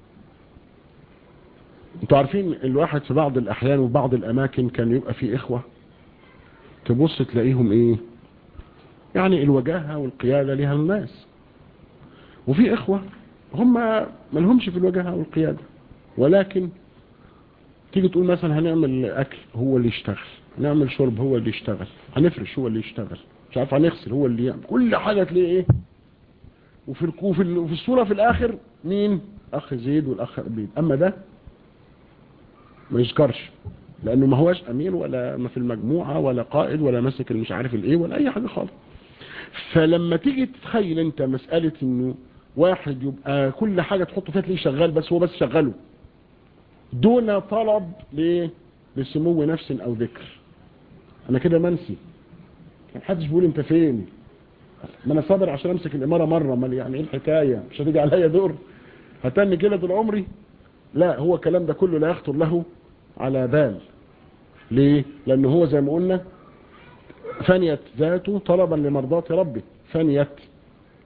[SPEAKER 1] انتوا عارفين الواحد في بعض الأحيان وبعض الأماكن كان يبقى فيه إخوة تبص تلاقيهم إيه يعني الوجاهة والقيادة لها الناس وفي إخوة هم ما لهمش في الوجاهة والقيادة ولكن تيجي تقول مثلا هنعمل أكل هو اللي يشتغل هنعمل شرب هو اللي يشتغل هنفرش هو اللي يشتغل مش عارف هنغسل هو اللي يعمل كل حاجة تلاقيه ايه وفي وفي وفي الصورة في الآخر مين أخ زيد والأخ عبيد أما ده ما يذكرش لأنه ما هوش أمير ولا ما في المجموعة ولا قائد ولا ماسك مش عارف الإيه ولا أي حاجة خالص فلما تيجي تتخيل أنت مسألة إنه واحد يبقى كل حاجة تحطه فيها تلاقيه شغال بس هو بس شغله دون طلب ليه لسمو نفس أو ذكر أنا كده منسي محدش بيقول أنت فين ما أنا صابر عشان أمسك الإمارة مرة ما يعني إيه الحكاية مش هتيجي عليا دور هتني كده طول عمري لا هو الكلام ده كله لا يخطر له على بال ليه لأنه هو زي ما قلنا فنيت ذاته طلبا لمرضاة ربه فنيت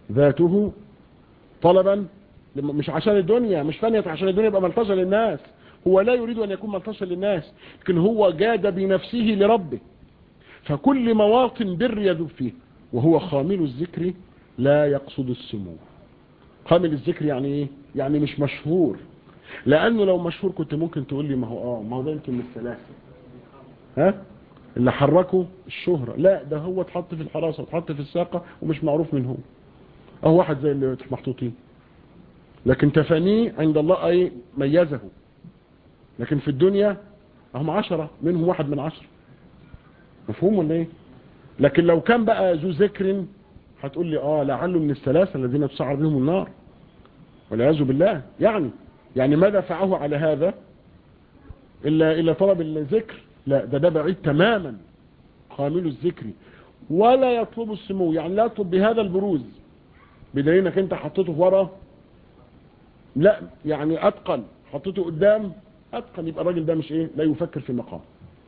[SPEAKER 1] ذاته طلبا مش عشان الدنيا مش فانية عشان الدنيا يبقى ملتجى للناس هو لا يريد أن يكون ملتجى للناس لكن هو جاد بنفسه لربه فكل مواطن بر يذوب فيه وهو خامل الذكر لا يقصد السمو خامل الذكر يعني ايه يعني مش مشهور لانه لو مشهور كنت ممكن تقول لي ما هو اه ما هو ده يمكن من الثلاثه ها اللي حركه الشهرة لا ده هو اتحط في الحراسة واتحط في الساقة ومش معروف من هو اهو واحد زي اللي محطوطين لكن تفانيه عند الله اي ميزه لكن في الدنيا هم عشرة منهم واحد من عشرة مفهوم ولا ايه لكن لو كان بقى ذو ذكر هتقول لي اه لعله من الثلاثة الذين تسعر بهم النار والعياذ بالله يعني يعني ما دفعه على هذا إلا, إلا طلب الذكر لا ده ده بعيد تماما قامل الذكر ولا يطلب السمو يعني لا يطلب بهذا البروز بدليل انك انت حطيته ورا لا يعني اتقن حطيته قدام اتقن يبقى الراجل ده مش ايه لا يفكر في مقام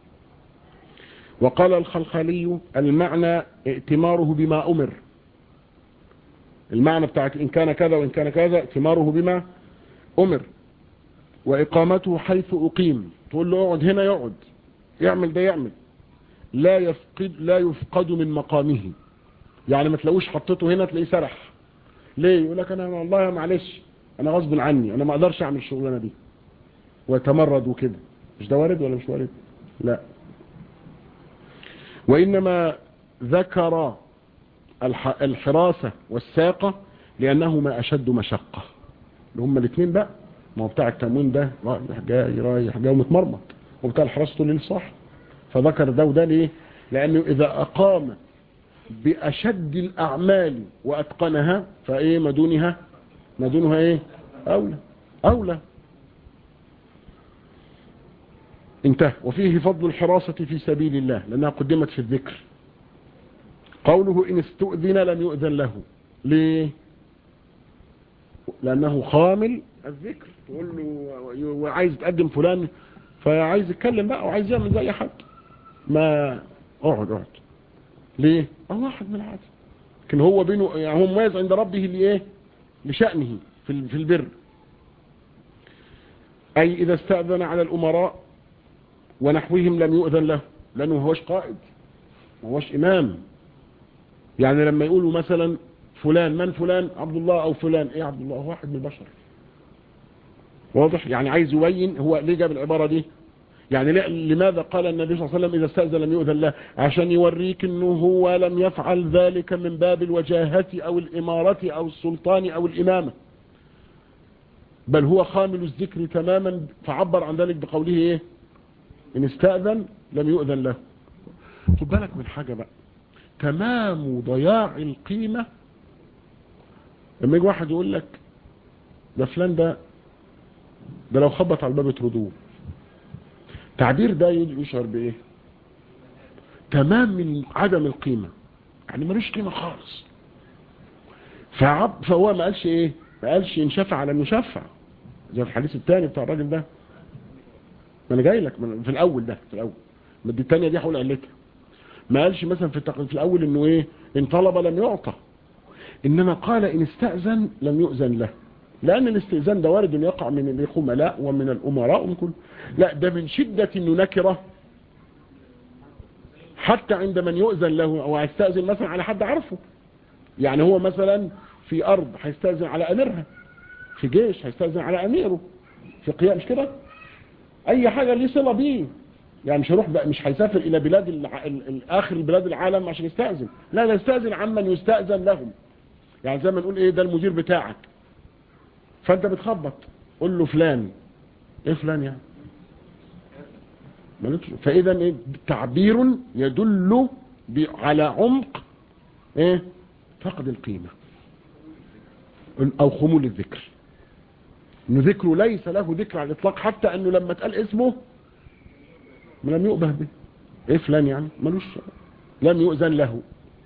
[SPEAKER 1] وقال الخلخلي المعنى ائتماره بما امر المعنى بتاعت ان كان كذا وان كان كذا ائتماره بما امر واقامته حيث اقيم تقول له اقعد هنا يقعد يعمل ده يعمل لا يفقد لا يفقد من مقامه يعني ما تلاقوش حطيته هنا تلاقيه سرح ليه يقول لك انا والله معلش انا غصب عني انا ما اقدرش اعمل الشغلانه دي ويتمرد وكده مش ده وارد ولا مش وارد لا وانما ذكر الحراسة والساقة لانهما اشد مشقة اللي هما الاثنين بقى ما هو بتاع التموين ده رايح جاي رايح جاي ومتمرمط وبتاع الحراسة طول الليل صح فذكر ده وده ليه لانه اذا اقام باشد الاعمال واتقنها فايه ما دونها ما دونها ايه اولى اولى انتهى وفيه فضل الحراسة في سبيل الله لانها قدمت في الذكر قوله ان استؤذن لم يؤذن له ليه لانه خامل الذكر تقول له وعايز تقدم فلان فعايز يتكلم بقى وعايز يعمل زي حد ما اقعد اقعد ليه اه واحد من العادة لكن هو بينه يعني هو مميز عند ربه لايه لشأنه في في البر اي اذا استأذن على الامراء ونحوهم لم يؤذن له لانه ما هوش قائد ما هوش امام يعني لما يقولوا مثلا فلان من فلان عبد الله او فلان ايه عبد الله هو واحد من البشر واضح يعني عايز يبين هو ليه جاب العبارة دي يعني لماذا قال النبي صلى الله عليه وسلم إذا استأذن لم يؤذن له عشان يوريك أنه هو لم يفعل ذلك من باب الوجاهة أو الإمارة أو السلطان أو الإمامة بل هو خامل الذكر تماما فعبر عن ذلك بقوله إيه إن استأذن لم يؤذن له خد بالك من حاجة بقى تمام ضياع القيمة لما يجي واحد يقول لك ده فلان ده ده لو خبط على الباب يطردوه تعبير ده يشعر بايه تمام من عدم القيمة يعني ملوش قيمة خالص فعب فهو ما قالش ايه ما قالش ينشفع لم يشفع زي الحديث الثاني بتاع الراجل ده ما انا جاي لك في الاول ده في الاول ما دي الثانيه دي هقول علتها ما قالش مثلا في في الاول انه ايه ان طلب لم يعطى انما قال ان استأذن لم يؤذن له لأن الاستئذان ده وارد يقع من الخملاء ومن الأمراء ومن كل لا ده من شدة انه نكرة حتى عند من يؤذن له أو هيستأذن مثلا على حد عارفه يعني هو مثلا في أرض هيستأذن على أميرها في جيش هيستأذن على أميره في قيام مش كده أي حاجة ليه صلة بيه يعني مش هيروح بقى مش هيسافر إلى بلاد الع... آخر البلاد العالم عشان يستأذن لا لا يستأذن عمن يستأذن لهم يعني زي ما نقول إيه ده المدير بتاعك فانت بتخبط قول له فلان ايه فلان يعني فاذا ايه تعبير يدل على عمق ايه فقد القيمة او خمول الذكر انه ذكره ليس له ذكر على الاطلاق حتى انه لما اتقال اسمه لم يؤبه به ايه فلان يعني ملوش لم يؤذن له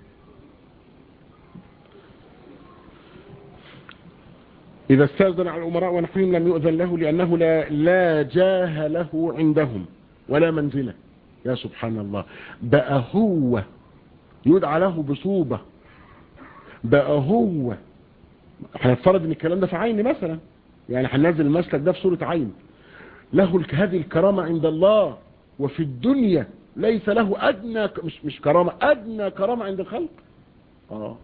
[SPEAKER 1] إذا استأذن على الأمراء ونحوهم لم يؤذن له لأنه لا, لا جاه له عندهم ولا منزلة يا سبحان الله بقى هو يدعى له بصوبة بقى هو هنفترض ان الكلام ده في عين مثلا يعني هننزل المسلك ده في صورة عين له هذه الكرامة عند الله وفي الدنيا ليس له أدنى مش مش كرامة أدنى كرامة عند الخلق آه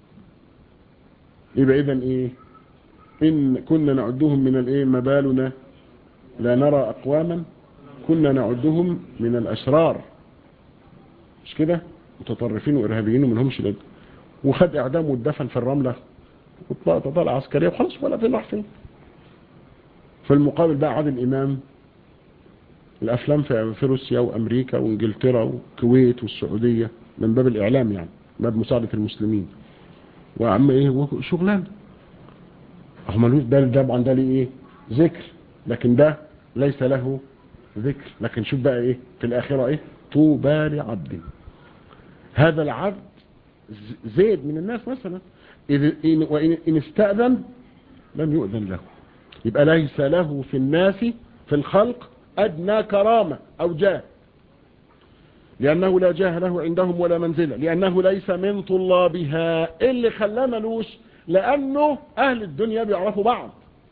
[SPEAKER 1] يبقى إذن إيه إن كنا نعدهم من الإيه ما بالنا لا نرى أقواما كنا نعدهم من الأشرار مش كده متطرفين وإرهابيين ومنهمش لد وخد إعدام واتدفن في الرملة وطلع عسكرية وخلاص ولا فين راح فين في المقابل بقى عاد الإمام الأفلام في روسيا وأمريكا وإنجلترا والكويت والسعودية من باب الإعلام يعني باب مساعدة المسلمين وعم إيه شغلان هم ده طبعا ده ليه إيه ذكر لكن ده ليس له ذكر لكن شوف بقى إيه في الآخرة إيه طوبى لعبد هذا العبد زيد من الناس مثلا وإن استأذن لم يؤذن له يبقى ليس له في الناس في الخلق أدنى كرامة أو جاه لأنه لا جاه له عندهم ولا منزلة لأنه ليس من طلابها اللي خلاه ملوش لأنه أهل الدنيا بيعرفوا بعض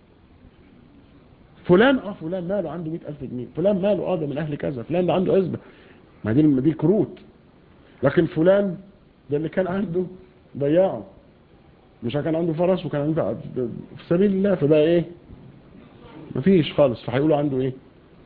[SPEAKER 1] فلان اه فلان ماله عنده مئة ألف جنيه فلان ماله اه ده من أهل كذا فلان ده عنده عزبة ما دي دي كروت لكن فلان ده اللي كان عنده ضياعه مش كان عنده فرس وكان عنده في سبيل الله فبقى ايه مفيش خالص فهيقولوا عنده ايه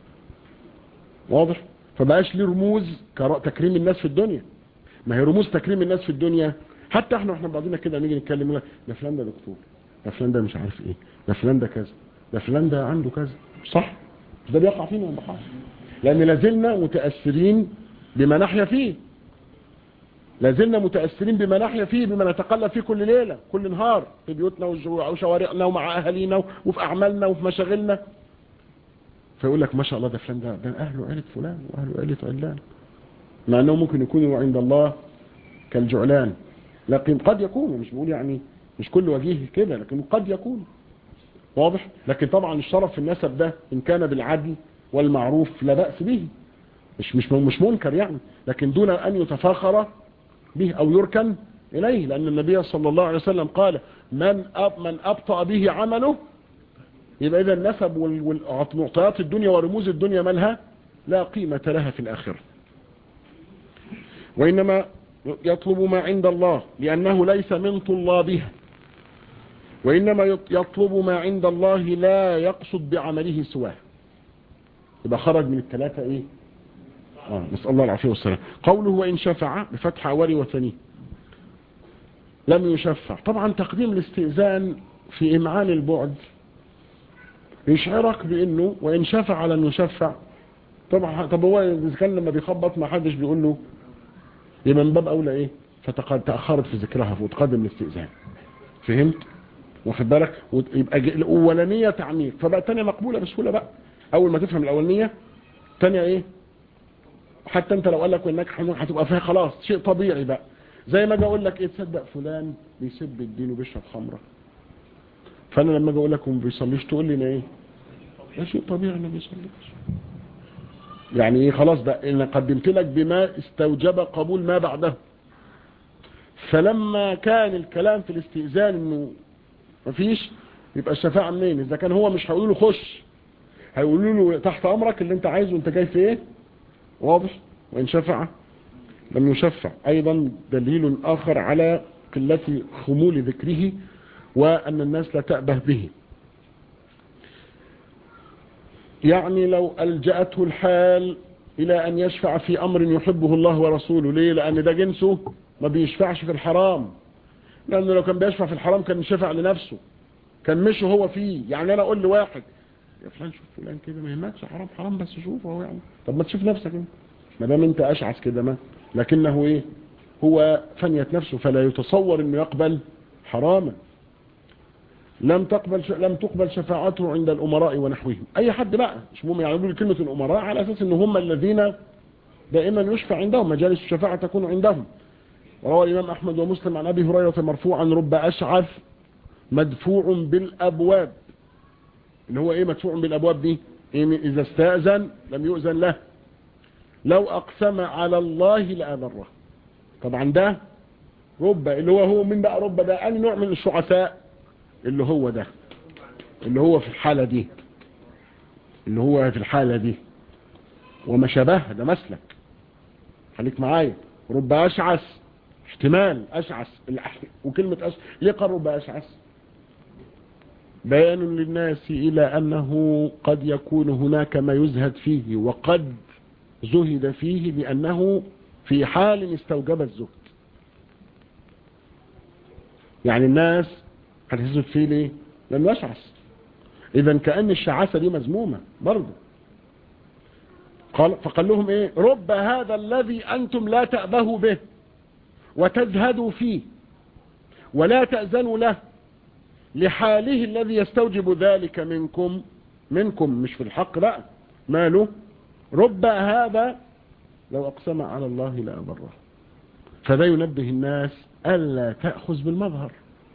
[SPEAKER 1] واضح فبقاش ليه رموز تكريم الناس في الدنيا ما هي رموز تكريم الناس في الدنيا حتى احنا احنا بعضنا كده نيجي نتكلم ده فلان ده دكتور ده فلان ده مش عارف ايه ده فلان ده كذا ده فلان ده عنده كذا صح ده بيقع فينا ما بيقعش لان لازلنا متاثرين بما نحيا فيه لازلنا متأثرين بما نحيا فيه بما نتقلب فيه كل ليلة كل نهار في بيوتنا وشوارعنا ومع أهالينا وفي أعمالنا وفي مشاغلنا فيقول لك ما شاء الله ده فلان ده ده أهله عيلة فلان وأهله عيلة علان مع أنه ممكن يكونوا عند الله كالجعلان لكن قد يكونوا مش بقول يعني مش كل وجيه كده لكن قد يكون واضح لكن طبعا الشرف في النسب ده إن كان بالعدل والمعروف لا بأس به مش مش مش منكر يعني لكن دون أن يتفاخر به أو يركن إليه لأن النبي صلى الله عليه وسلم قال من أب من أبطأ به عمله يبقى إذا النسب والمعطيات الدنيا ورموز الدنيا مالها لا قيمة لها في الآخرة وإنما يطلب ما عند الله لأنه ليس من طلابها وإنما يطلب ما عند الله لا يقصد بعمله سواه يبقى خرج من الثلاثة إيه آه نسأل الله العافية والسلام قوله وإن شفع بفتح أولي وثني لم يشفع طبعا تقديم الاستئذان في إمعان البعد يشعرك بأنه وإن شفع لم يشفع طبعا طب هو إذا كان لما بيخبط ما حدش بيقول له يبقى من باب أولى إيه فتأخرت في ذكرها وتقدم الاستئذان فهمت واخد بالك يبقى الأولانية تعميق فبقى الثانيه مقبولة بسهولة بقى أول ما تفهم الأولانية الثانيه إيه حتى انت لو قال لك انك هتبقى فيها خلاص شيء طبيعي بقى زي ما اجي اقول لك ايه تصدق فلان بيسب الدين وبيشرب خمره فانا لما اجي اقول لك وما بيصليش تقول لي ايه ده شيء طبيعي انه بيصليش يعني ايه خلاص ده انا قدمت لك بما استوجب قبول ما بعده فلما كان الكلام في الاستئذان انه مفيش يبقى الشفاعه منين اذا كان هو مش هيقولوا له خش هيقولوا له تحت امرك اللي انت عايزه وانت جاي في ايه واضح وإن شفع لم يشفع أيضا دليل آخر على قلة خمول ذكره وأن الناس لا تأبه به يعني لو ألجأته الحال إلى أن يشفع في أمر يحبه الله ورسوله ليه لأن ده جنسه ما بيشفعش في الحرام لأنه لو كان بيشفع في الحرام كان شفع لنفسه كان مشه هو فيه يعني أنا أقول لواحد يا فلان شوف فلان كده ما يهمكش حرام حرام بس شوفه هو يعني طب ما تشوف نفسك انت ما دام انت اشعث كده ما لكنه ايه هو فنية نفسه فلا يتصور انه يقبل حراما لم تقبل ش... لم تقبل شفاعته عند الامراء ونحوهم اي حد بقى مش مهم يعني يقول كلمه الامراء على اساس ان هم الذين دائما يشفع عندهم مجالس الشفاعه تكون عندهم روى الامام احمد ومسلم عن ابي هريره مرفوعا رب اشعث مدفوع بالابواب اللي هو ايه مدفوع بالابواب دي إيه اذا استاذن لم يؤذن له لو اقسم على الله لابره طبعا ده ربة اللي هو هو من بقى ربة ده أي نوع من الشعثاء اللي هو ده اللي هو في الحالة دي اللي هو في الحالة دي وما شبه ده مسلك خليك معايا رب أشعث احتمال أشعث وكلمة أشعث ليه قال رب أشعث بيان للناس إلى أنه قد يكون هناك ما يزهد فيه وقد زهد فيه لأنه في حال استوجب الزهد يعني الناس هتزهد فيه ليه لأنه يشعث إذا كأن الشعاسة دي مذمومة برضه قال فقال لهم إيه رب هذا الذي أنتم لا تأبهوا به وتزهدوا فيه ولا تأذنوا له لحاله الذي يستوجب ذلك منكم منكم مش في الحق بقى ماله رب هذا لو أقسم على الله لأبره فذا ينبه الناس ألا تأخذ بالمظهر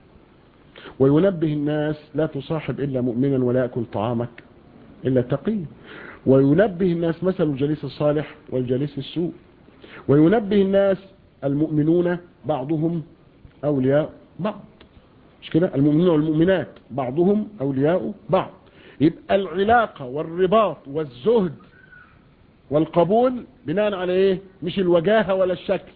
[SPEAKER 1] وينبه الناس لا تصاحب إلا مؤمنا ولا يأكل طعامك إلا تقي وينبه الناس مثل الجليس الصالح والجليس السوء وينبه الناس المؤمنون بعضهم أولياء بعض مش كده المؤمنون والمؤمنات بعضهم أولياء بعض يبقى العلاقة والرباط والزهد والقبول بناء على ايه مش الوجاهة ولا الشكل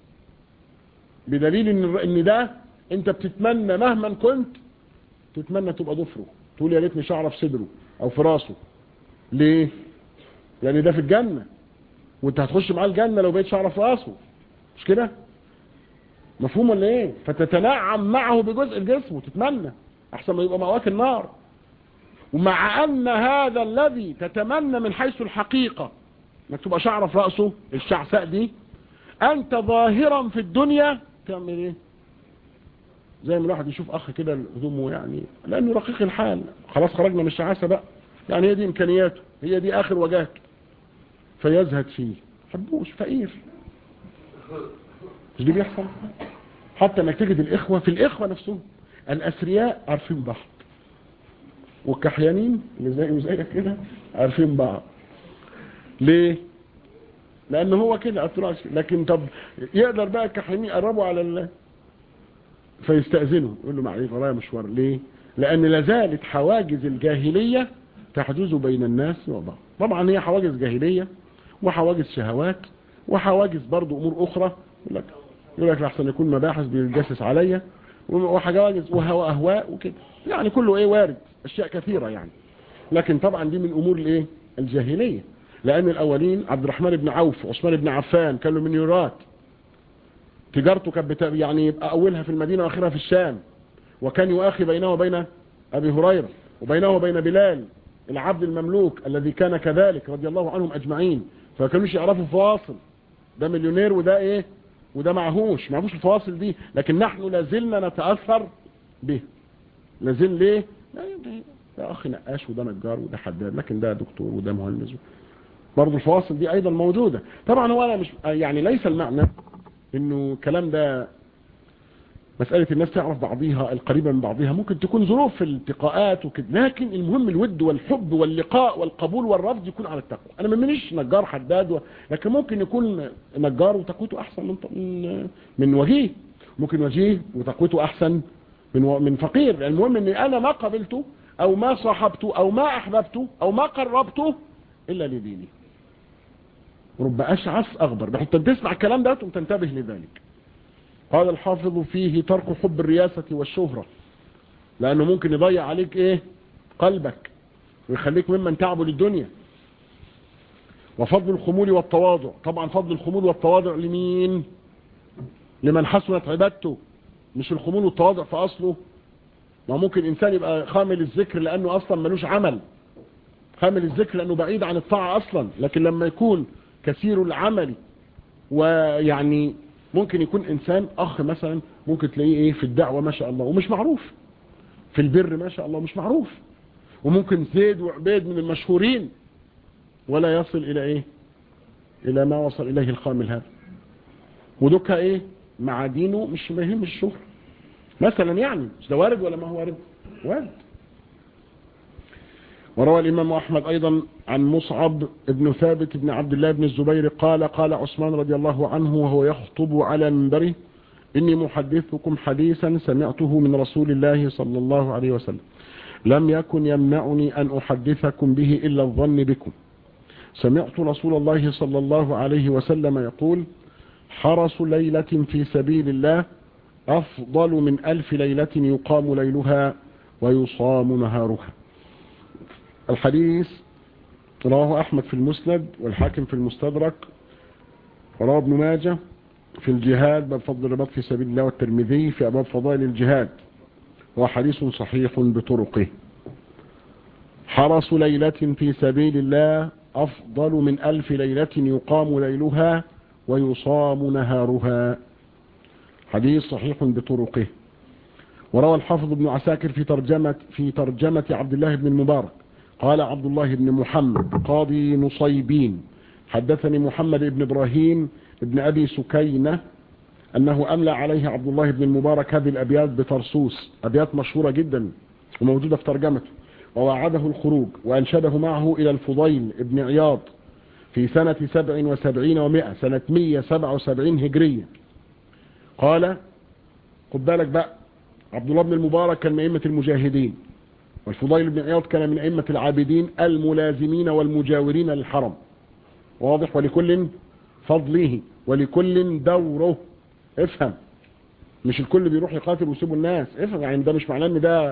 [SPEAKER 1] بدليل ان ان ده انت بتتمنى مهما كنت تتمنى تبقى ضفره تقول يا ريتني شعره في صدره او في راسه ليه لان ده في الجنة وانت هتخش معاه الجنة لو بقيت شعره في راسه مش كده مفهوم ولا ايه فتتنعم معه بجزء الجسم وتتمنى احسن ما يبقى مواك النار ومع ان هذا الذي تتمنى من حيث الحقيقة انك تبقى شعره في رأسه الشعساء دي انت ظاهرا في الدنيا تعمل ايه زي ما الواحد يشوف اخ كده هدومه يعني لانه رقيق الحال خلاص خرجنا من الشعاسة بقى يعني هي دي امكانياته هي دي اخر وجهته فيزهد فيه حبوش فقير مش دي بيحصل حتى انك تجد الاخوة في الاخوة نفسهم الاسرياء عارفين بعض والكحيانين اللي زي وزيك كده عارفين بعض ليه لان هو كده اطلع لكن طب يقدر بقى الكحيانين يقربوا على الله فيستأذنوا يقول له معلش ورايا مشوار ليه لان لازالت حواجز الجاهلية تحجز بين الناس وبعض طبعا هي حواجز جاهلية وحواجز شهوات وحواجز برضو امور اخرى يقول لك يقول لك لحسن يكون مباحث بيتجسس عليا وحواجز وهواء اهواء وكده يعني كله ايه وارد اشياء كثيرة يعني لكن طبعا دي من امور الايه الجاهلية لان الاولين عبد الرحمن بن عوف وعثمان بن عفان كانوا من يورات تجارته كانت يعني يبقى اولها في المدينة واخرها في الشام وكان يؤاخي بينه وبين ابي هريرة وبينه وبين بلال العبد المملوك الذي كان كذلك رضي الله عنهم اجمعين فكانوش يعرفوا فواصل ده مليونير وده ايه وده معهوش معهوش الفواصل دي لكن نحن لازلنا نتأثر به لازل ليه ده اخ نقاش وده نجار وده حداد لكن ده دكتور وده مهندس برضه الفواصل دي ايضا موجودة طبعا هو انا مش يعني ليس المعنى انه الكلام ده مسألة الناس تعرف بعضيها القريبة من بعضها ممكن تكون ظروف في الالتقاءات وكده لكن المهم الود والحب واللقاء والقبول والرفض يكون على التقوى انا ما منيش نجار حداد و... لكن ممكن يكون نجار وتقويته احسن من من, من وجيه ممكن وجيه وتقويته احسن من و... من فقير المهم ان انا ما قبلته او ما صاحبته او ما احببته او ما قربته الا لديني رب اشعث اغبر بحيث تسمع الكلام ده وتنتبه لذلك قال الحافظ فيه ترك حب الرياسة والشهرة لأنه ممكن يضيع عليك إيه قلبك ويخليك ممن تعبد الدنيا وفضل الخمول والتواضع طبعا فضل الخمول والتواضع لمين لمن حسنت عبادته مش الخمول والتواضع في أصله ما ممكن إنسان يبقى خامل الذكر لأنه أصلا ملوش عمل خامل الذكر لأنه بعيد عن الطاعة أصلا لكن لما يكون كثير العمل ويعني ممكن يكون انسان اخ مثلا ممكن تلاقيه ايه في الدعوة ما شاء الله ومش معروف في البر ما شاء الله مش معروف وممكن زيد وعبيد من المشهورين ولا يصل الى ايه الى ما وصل اليه الخامل هذا ودكها ايه مع دينه مش مهم الشهر مثلا يعني مش ده وارد ولا ما هو وارد وارد وروى الإمام أحمد أيضا عن مصعب بن ثابت بن عبد الله بن الزبير قال قال عثمان رضي الله عنه وهو يخطب على منبره إني محدثكم حديثا سمعته من رسول الله صلى الله عليه وسلم لم يكن يمنعني أن أحدثكم به إلا الظن بكم سمعت رسول الله صلى الله عليه وسلم يقول حرس ليلة في سبيل الله أفضل من ألف ليلة يقام ليلها ويصام نهارها الحديث رواه أحمد في المسند والحاكم في المستدرك ورواه ابن ماجه في الجهاد باب فضل الرباط في سبيل الله والترمذي في أبواب فضائل الجهاد هو حديث صحيح بطرقه حرس ليلة في سبيل الله أفضل من ألف ليلة يقام ليلها ويصام نهارها حديث صحيح بطرقه وروى الحافظ ابن عساكر في ترجمة, في ترجمة عبد الله بن المبارك قال عبد الله بن محمد قاضي نصيبين حدثني محمد بن إبراهيم ابن أبي سكينة أنه أملى عليه عبد الله بن المبارك هذه الأبيات بترسوس أبيات مشهورة جدا وموجودة في ترجمته ووعده الخروج وأنشده معه إلى الفضيل ابن عياض في سنة سبع وسبعين ومائة سنة مية سبع وسبعين هجرية قال خد بالك بقى عبد الله بن المبارك كان من أئمة المجاهدين والفضيل بن عياض كان من أئمة العابدين الملازمين والمجاورين للحرم واضح ولكل فضله ولكل دوره افهم مش الكل بيروح يقاتل ويسيبوا الناس افهم يعني ده مش معناه ان ده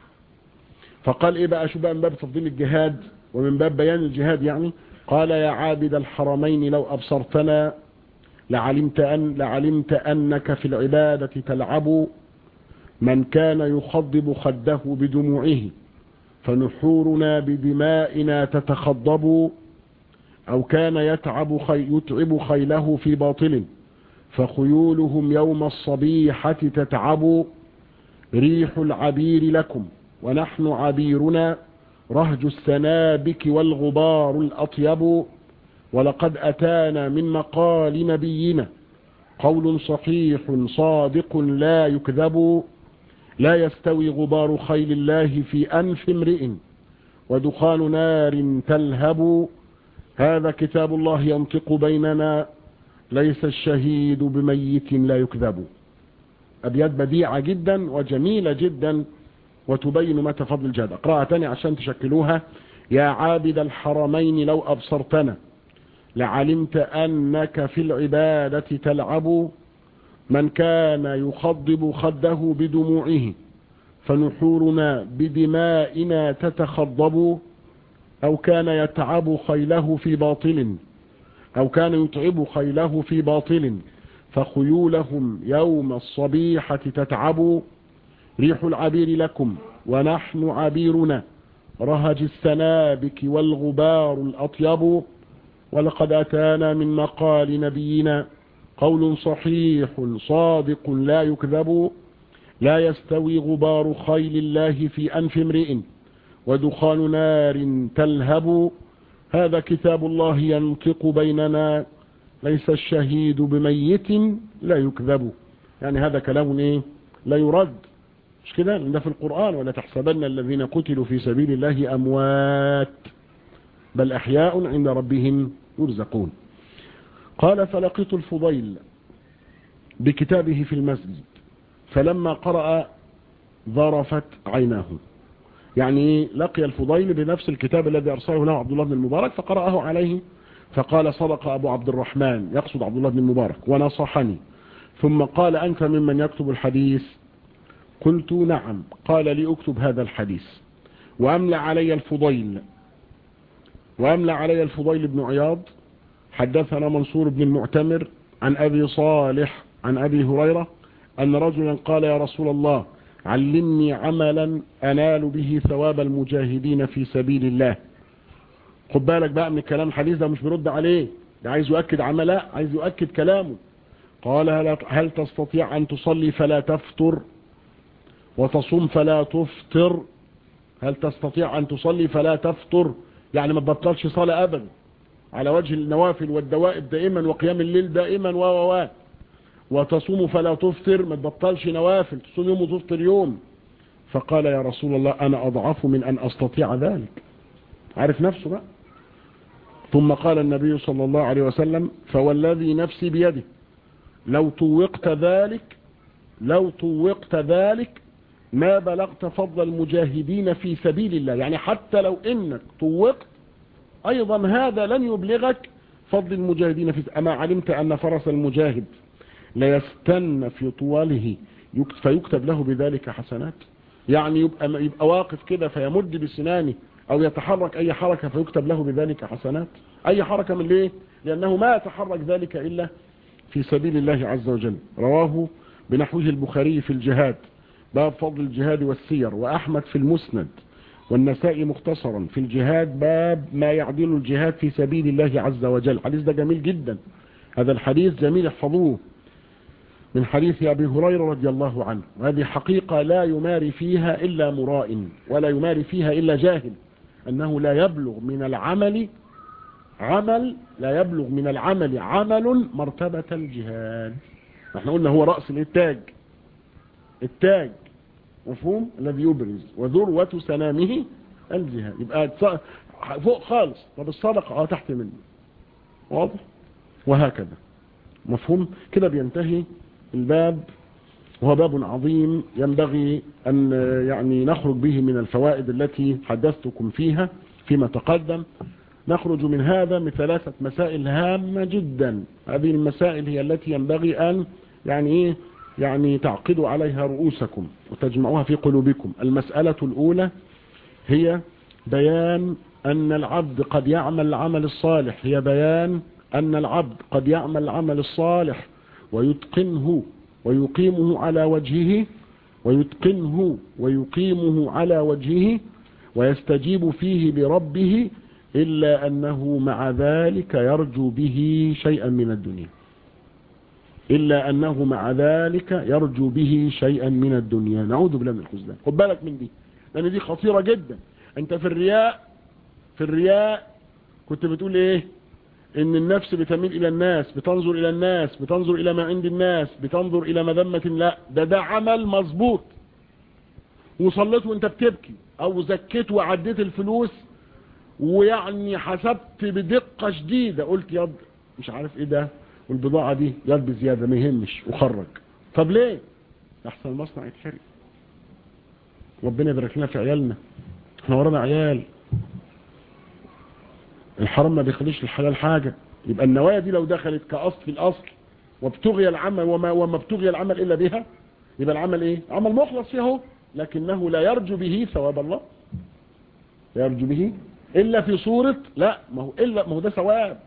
[SPEAKER 1] فقال ايه بقى شو بقى من باب تفضيل الجهاد ومن باب بيان الجهاد يعني قال يا عابد الحرمين لو أبصرتنا لعلمت, أن لعلمت أنك في العبادة تلعب من كان يخضب خده بدموعه فنحورنا بدمائنا تتخضب أو كان يتعب, خي يتعب خيله في باطل فخيولهم يوم الصبيحة تتعب ريح العبير لكم ونحن عبيرنا رهج السنابك والغبار الأطيب ولقد أتانا من مقال نبينا قول صحيح صادق لا يكذب لا يستوي غبار خيل الله في أنف امرئ ودخان نار تلهب هذا كتاب الله ينطق بيننا ليس الشهيد بميت لا يكذب أبيات بديعة جدا وجميلة جدا وتبين متى فضل الجهاد اقرأها تاني عشان تشكلوها يا عابد الحرمين لو أبصرتنا لعلمت أنك في العبادة تلعب من كان يخضب خده بدموعه فنحورنا بدمائنا تتخضب أو كان يتعب خيله في باطل أو كان يتعب خيله في باطل فخيولهم يوم الصبيحة تتعب ريح العبير لكم ونحن عبيرنا رهج السنابك والغبار الأطيب ولقد أتانا من مقال نبينا قول صحيح صادق لا يكذب لا يستوي غبار خيل الله في أنف امرئ ودخان نار تلهب هذا كتاب الله ينطق بيننا ليس الشهيد بميت لا يكذب يعني هذا كلام ايه لا يرد مش كده ده في القرآن ولا تحسبن الذين قتلوا في سبيل الله أموات بل أحياء عند ربهم يرزقون قال فلقيت الفضيل بكتابه في المسجد فلما قرأ ظرفت عيناه يعني لقي الفضيل بنفس الكتاب الذي أرسله له عبد الله بن المبارك فقرأه عليه فقال صدق أبو عبد الرحمن يقصد عبد الله بن المبارك ونصحني ثم قال أنت ممن يكتب الحديث قلت نعم قال لي اكتب هذا الحديث وأملى علي الفضيل وأملى علي الفضيل بن عياض حدثنا منصور بن المعتمر عن أبي صالح عن أبي هريرة أن رجلا قال يا رسول الله علمني عملا أنال به ثواب المجاهدين في سبيل الله خد بالك بقى من الكلام الحديث ده مش برد عليه ده عايز يؤكد عملا عايز يؤكد كلامه قال هل تستطيع أن تصلي فلا تفطر وتصوم فلا تفطر هل تستطيع أن تصلي فلا تفطر يعني ما تبطلش صلاة أبدا على وجه النوافل والدوائب دائما وقيام الليل دائما و و وتصوم فلا تفطر ما تبطلش نوافل تصوم يوم وتفطر يوم فقال يا رسول الله أنا أضعف من أن أستطيع ذلك عارف نفسه بقى ثم قال النبي صلى الله عليه وسلم فوالذي نفسي بيده لو طوقت ذلك لو طوقت ذلك ما بلغت فضل المجاهدين في سبيل الله يعني حتى لو انك طوقت ايضا هذا لن يبلغك فضل المجاهدين في اما علمت ان فرس المجاهد ليستن في طواله فيكتب له بذلك حسنات يعني يبقى, يبقى واقف كده فيمد بسنانه او يتحرك اي حركة فيكتب له بذلك حسنات اي حركة من ليه لانه ما يتحرك ذلك الا في سبيل الله عز وجل رواه بنحوه البخاري في الجهاد باب فضل الجهاد والسير وأحمد في المسند والنسائي مختصرا في الجهاد باب ما يعدل الجهاد في سبيل الله عز وجل الحديث ده جميل جدا هذا الحديث جميل احفظوه من حديث أبي هريرة رضي الله عنه وهذه حقيقة لا يماري فيها إلا مراء ولا يماري فيها إلا جاهل أنه لا يبلغ من العمل عمل لا يبلغ من العمل عمل مرتبة الجهاد احنا قلنا هو رأس التاج التاج مفهوم الذي يبرز وذروة سنامه الجهاد يبقى فوق خالص طب الصدقة اه تحت منه واضح وهكذا مفهوم كده بينتهي الباب وهو باب عظيم ينبغي أن يعني نخرج به من الفوائد التي حدثتكم فيها فيما تقدم نخرج من هذا من ثلاثة مسائل هامة جدا هذه المسائل هي التي ينبغي أن يعني إيه يعني تعقدوا عليها رؤوسكم وتجمعوها في قلوبكم المسألة الأولى هي بيان أن العبد قد يعمل العمل الصالح هي بيان أن العبد قد يعمل العمل الصالح ويتقنه ويقيمه على وجهه ويتقنه ويقيمه على وجهه ويستجيب فيه بربه إلا أنه مع ذلك يرجو به شيئا من الدنيا إلا أنه مع ذلك يرجو به شيئا من الدنيا نعوذ بالله من الخزلان خد بالك من دي لأن دي خطيرة جدا أنت في الرياء في الرياء كنت بتقول إيه إن النفس بتميل إلى الناس بتنظر إلى الناس بتنظر إلى ما عند الناس بتنظر إلى مذمة لا ده ده عمل مظبوط وصليت وانت بتبكي أو زكيت وعديت الفلوس ويعني حسبت بدقة شديدة قلت يض مش عارف ايه ده والبضاعة دي يد بزيادة ما يهمش وخرج طب ليه احسن المصنع يتحرق ربنا يبارك لنا في عيالنا احنا ورانا عيال الحرام ما بيخليش الحلال حاجة يبقى النوايا دي لو دخلت كأصل في الأصل وابتغي العمل وما, وما ابتغي العمل إلا بها يبقى العمل ايه عمل مخلص فيه لكنه لا يرجو به ثواب الله لا يرجو به إلا في صورة لا ما هو إلا ما هو ده ثواب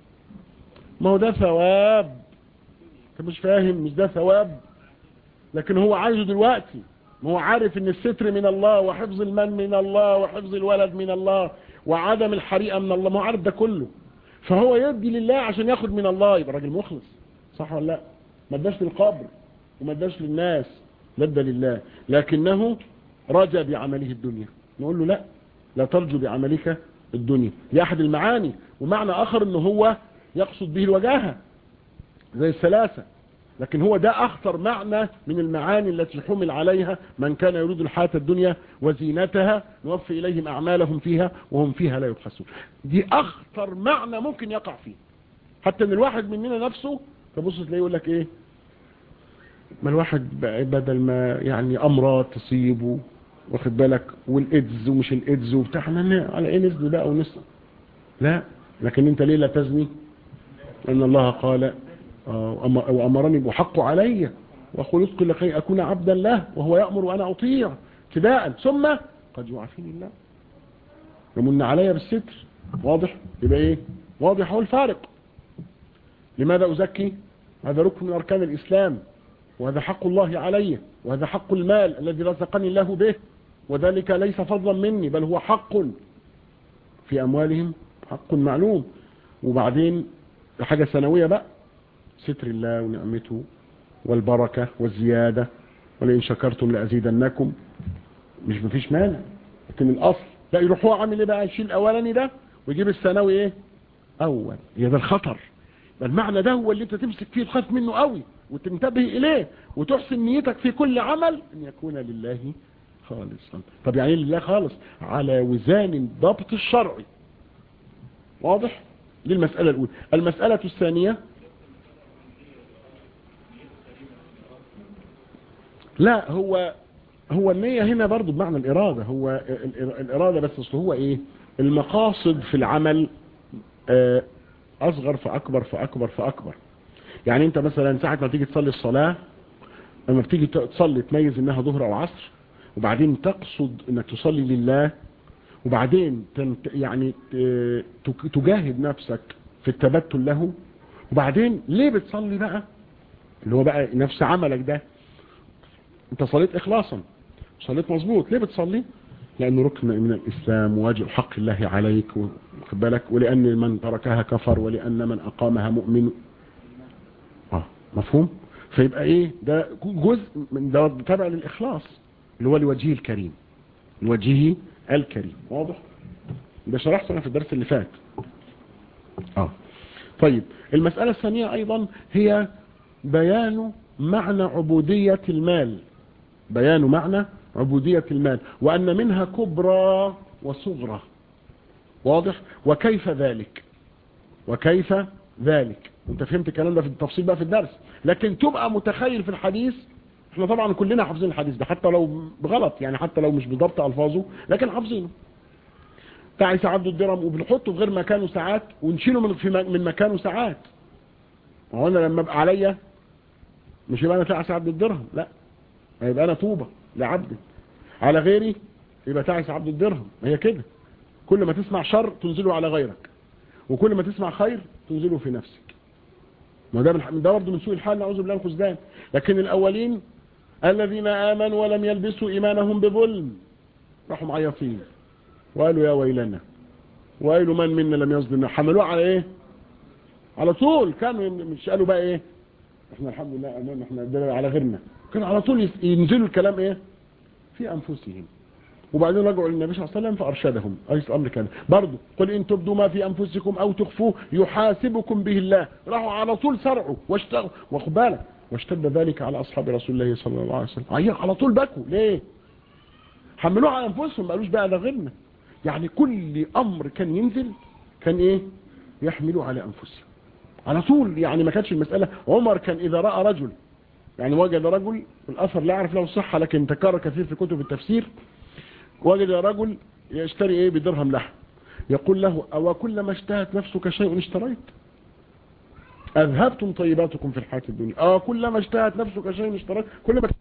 [SPEAKER 1] ما هو ده ثواب انت مش فاهم مش ده ثواب لكن هو عايزه دلوقتي ما هو عارف ان الستر من الله وحفظ المال من الله وحفظ الولد من الله وعدم الحريقة من الله ما هو عارف ده كله فهو يدي لله عشان ياخد من الله يبقى راجل مخلص صح ولا لا ما اداش للقبر وما اداش للناس لدى لله لكنه رجى بعمله الدنيا نقول له لا لا ترجو بعملك الدنيا دي احد المعاني ومعنى اخر ان هو يقصد به الوجاهة زي الثلاثة لكن هو ده اخطر معنى من المعاني التي حمل عليها من كان يريد الحياة الدنيا وزينتها نوفي اليهم اعمالهم فيها وهم فيها لا يبخسون دي اخطر معنى ممكن يقع فيه حتى ان الواحد مننا نفسه تبص تلاقيه يقول لك ايه ما الواحد بدل ما يعني امراض تصيبه واخد بالك والايدز ومش الايدز وبتاع احنا على ايه نزل بقى ونسال لا لكن انت ليه لا تزني ان الله قال وامرني بحق علي وخلقت لكي اكون عبدا له وهو يامر وانا اطيع ابتداء ثم قد يعافيني الله يمن علي بالستر واضح يبقى ايه واضح هو الفارق لماذا ازكي هذا ركن من اركان الاسلام وهذا حق الله علي وهذا حق المال الذي رزقني الله به وذلك ليس فضلا مني بل هو حق في أموالهم حق معلوم وبعدين حاجة سنوية بقى ستر الله ونعمته والبركة والزيادة ولئن شكرتم لأزيدنكم مش مفيش مانع لكن الأصل لا يروح هو عامل ايه بقى يشيل الأولاني ده ويجيب الثانوي ايه أول هي ده الخطر المعنى ده هو اللي انت تمسك فيه تخاف منه قوي وتنتبه إليه وتحسن نيتك في كل عمل أن يكون لله خالصا طب يعني لله خالص على وزان الضبط الشرعي واضح دي المسألة الأولى المسألة الثانية لا هو هو النية هنا برضو بمعنى الإرادة هو ال- ال- الإرادة بس أصل هو إيه المقاصد في العمل آه، أصغر فأكبر فأكبر فأكبر يعني أنت مثلا ساعة ما تيجي تصلي الصلاة لما بتيجي ت- تصلي تميز إنها ظهر أو عصر وبعدين تقصد إنك تصلي لله وبعدين تنت يعني ت- تك- تجاهد نفسك في التبتل له وبعدين ليه بتصلي بقى اللي هو بقى نفس عملك ده انت صليت اخلاصا صليت مظبوط ليه بتصلي لانه ركن من الاسلام وواجب حق الله عليك واخد بالك ولان من تركها كفر ولان من اقامها مؤمن اه مفهوم فيبقى ايه ده جزء من ده تبع للاخلاص اللي هو لوجهه الكريم لوجهه الكريم واضح ده شرحته انا في الدرس اللي فات اه طيب المسألة الثانية ايضا هي بيان معنى عبودية المال بيان معنى عبودية المال وأن منها كبرى وصغرى واضح وكيف ذلك وكيف ذلك انت فهمت الكلام ده في التفصيل بقى في الدرس لكن تبقى متخيل في الحديث احنا طبعا كلنا حافظين الحديث ده حتى لو بغلط يعني حتى لو مش بضبط الفاظه لكن حافظينه تعس عبد الدرهم وبنحطه في غير مكانه ساعات ونشيله من في م- من مكانه ساعات هو انا لما ابقى عليا مش يبقى انا تعس عبد الدرهم لا يبقى انا طوبة لعبد على غيري يبقى تعس عبد الدرهم هي كده كل ما تسمع شر تنزله على غيرك وكل ما تسمع خير تنزله في نفسك ما ده من ده برضه من سوء الحال نعوذ بالله من الخزدان لكن الاولين الذين امنوا ولم يلبسوا ايمانهم بظلم راحوا معيطين وقالوا يا ويلنا وقالوا من منا لم يظلم حملوه على ايه على طول كانوا مش قالوا بقى ايه احنا الحمد لله امام احنا ده على غيرنا كان على طول يس- ينزلوا الكلام ايه في انفسهم وبعدين رجعوا للنبي صلى الله عليه وسلم فارشدهم اي الامر كان برضه قل ان تبدوا ما في انفسكم او تخفوه يحاسبكم به الله راحوا على طول سرعوا واشتغلوا واخد بالك واشتد ذلك على اصحاب رسول الله صلى الله عليه وسلم أيه على طول بكوا ليه حملوه على انفسهم ما قالوش بقى ده غيرنا يعني كل امر كان ينزل كان ايه يحملوا على انفسهم على طول يعني ما كانتش المسألة عمر كان إذا رأى رجل يعني وجد رجل الأثر لا يعرف له صحة لكن تكرر كثير في كتب التفسير وجد رجل يشتري إيه بدرهم لحم يقول له أو كلما اشتهت نفسك شيء اشتريت أذهبتم طيباتكم في الحياة الدنيا أو كلما اشتهت نفسك شيء اشتريت كل ما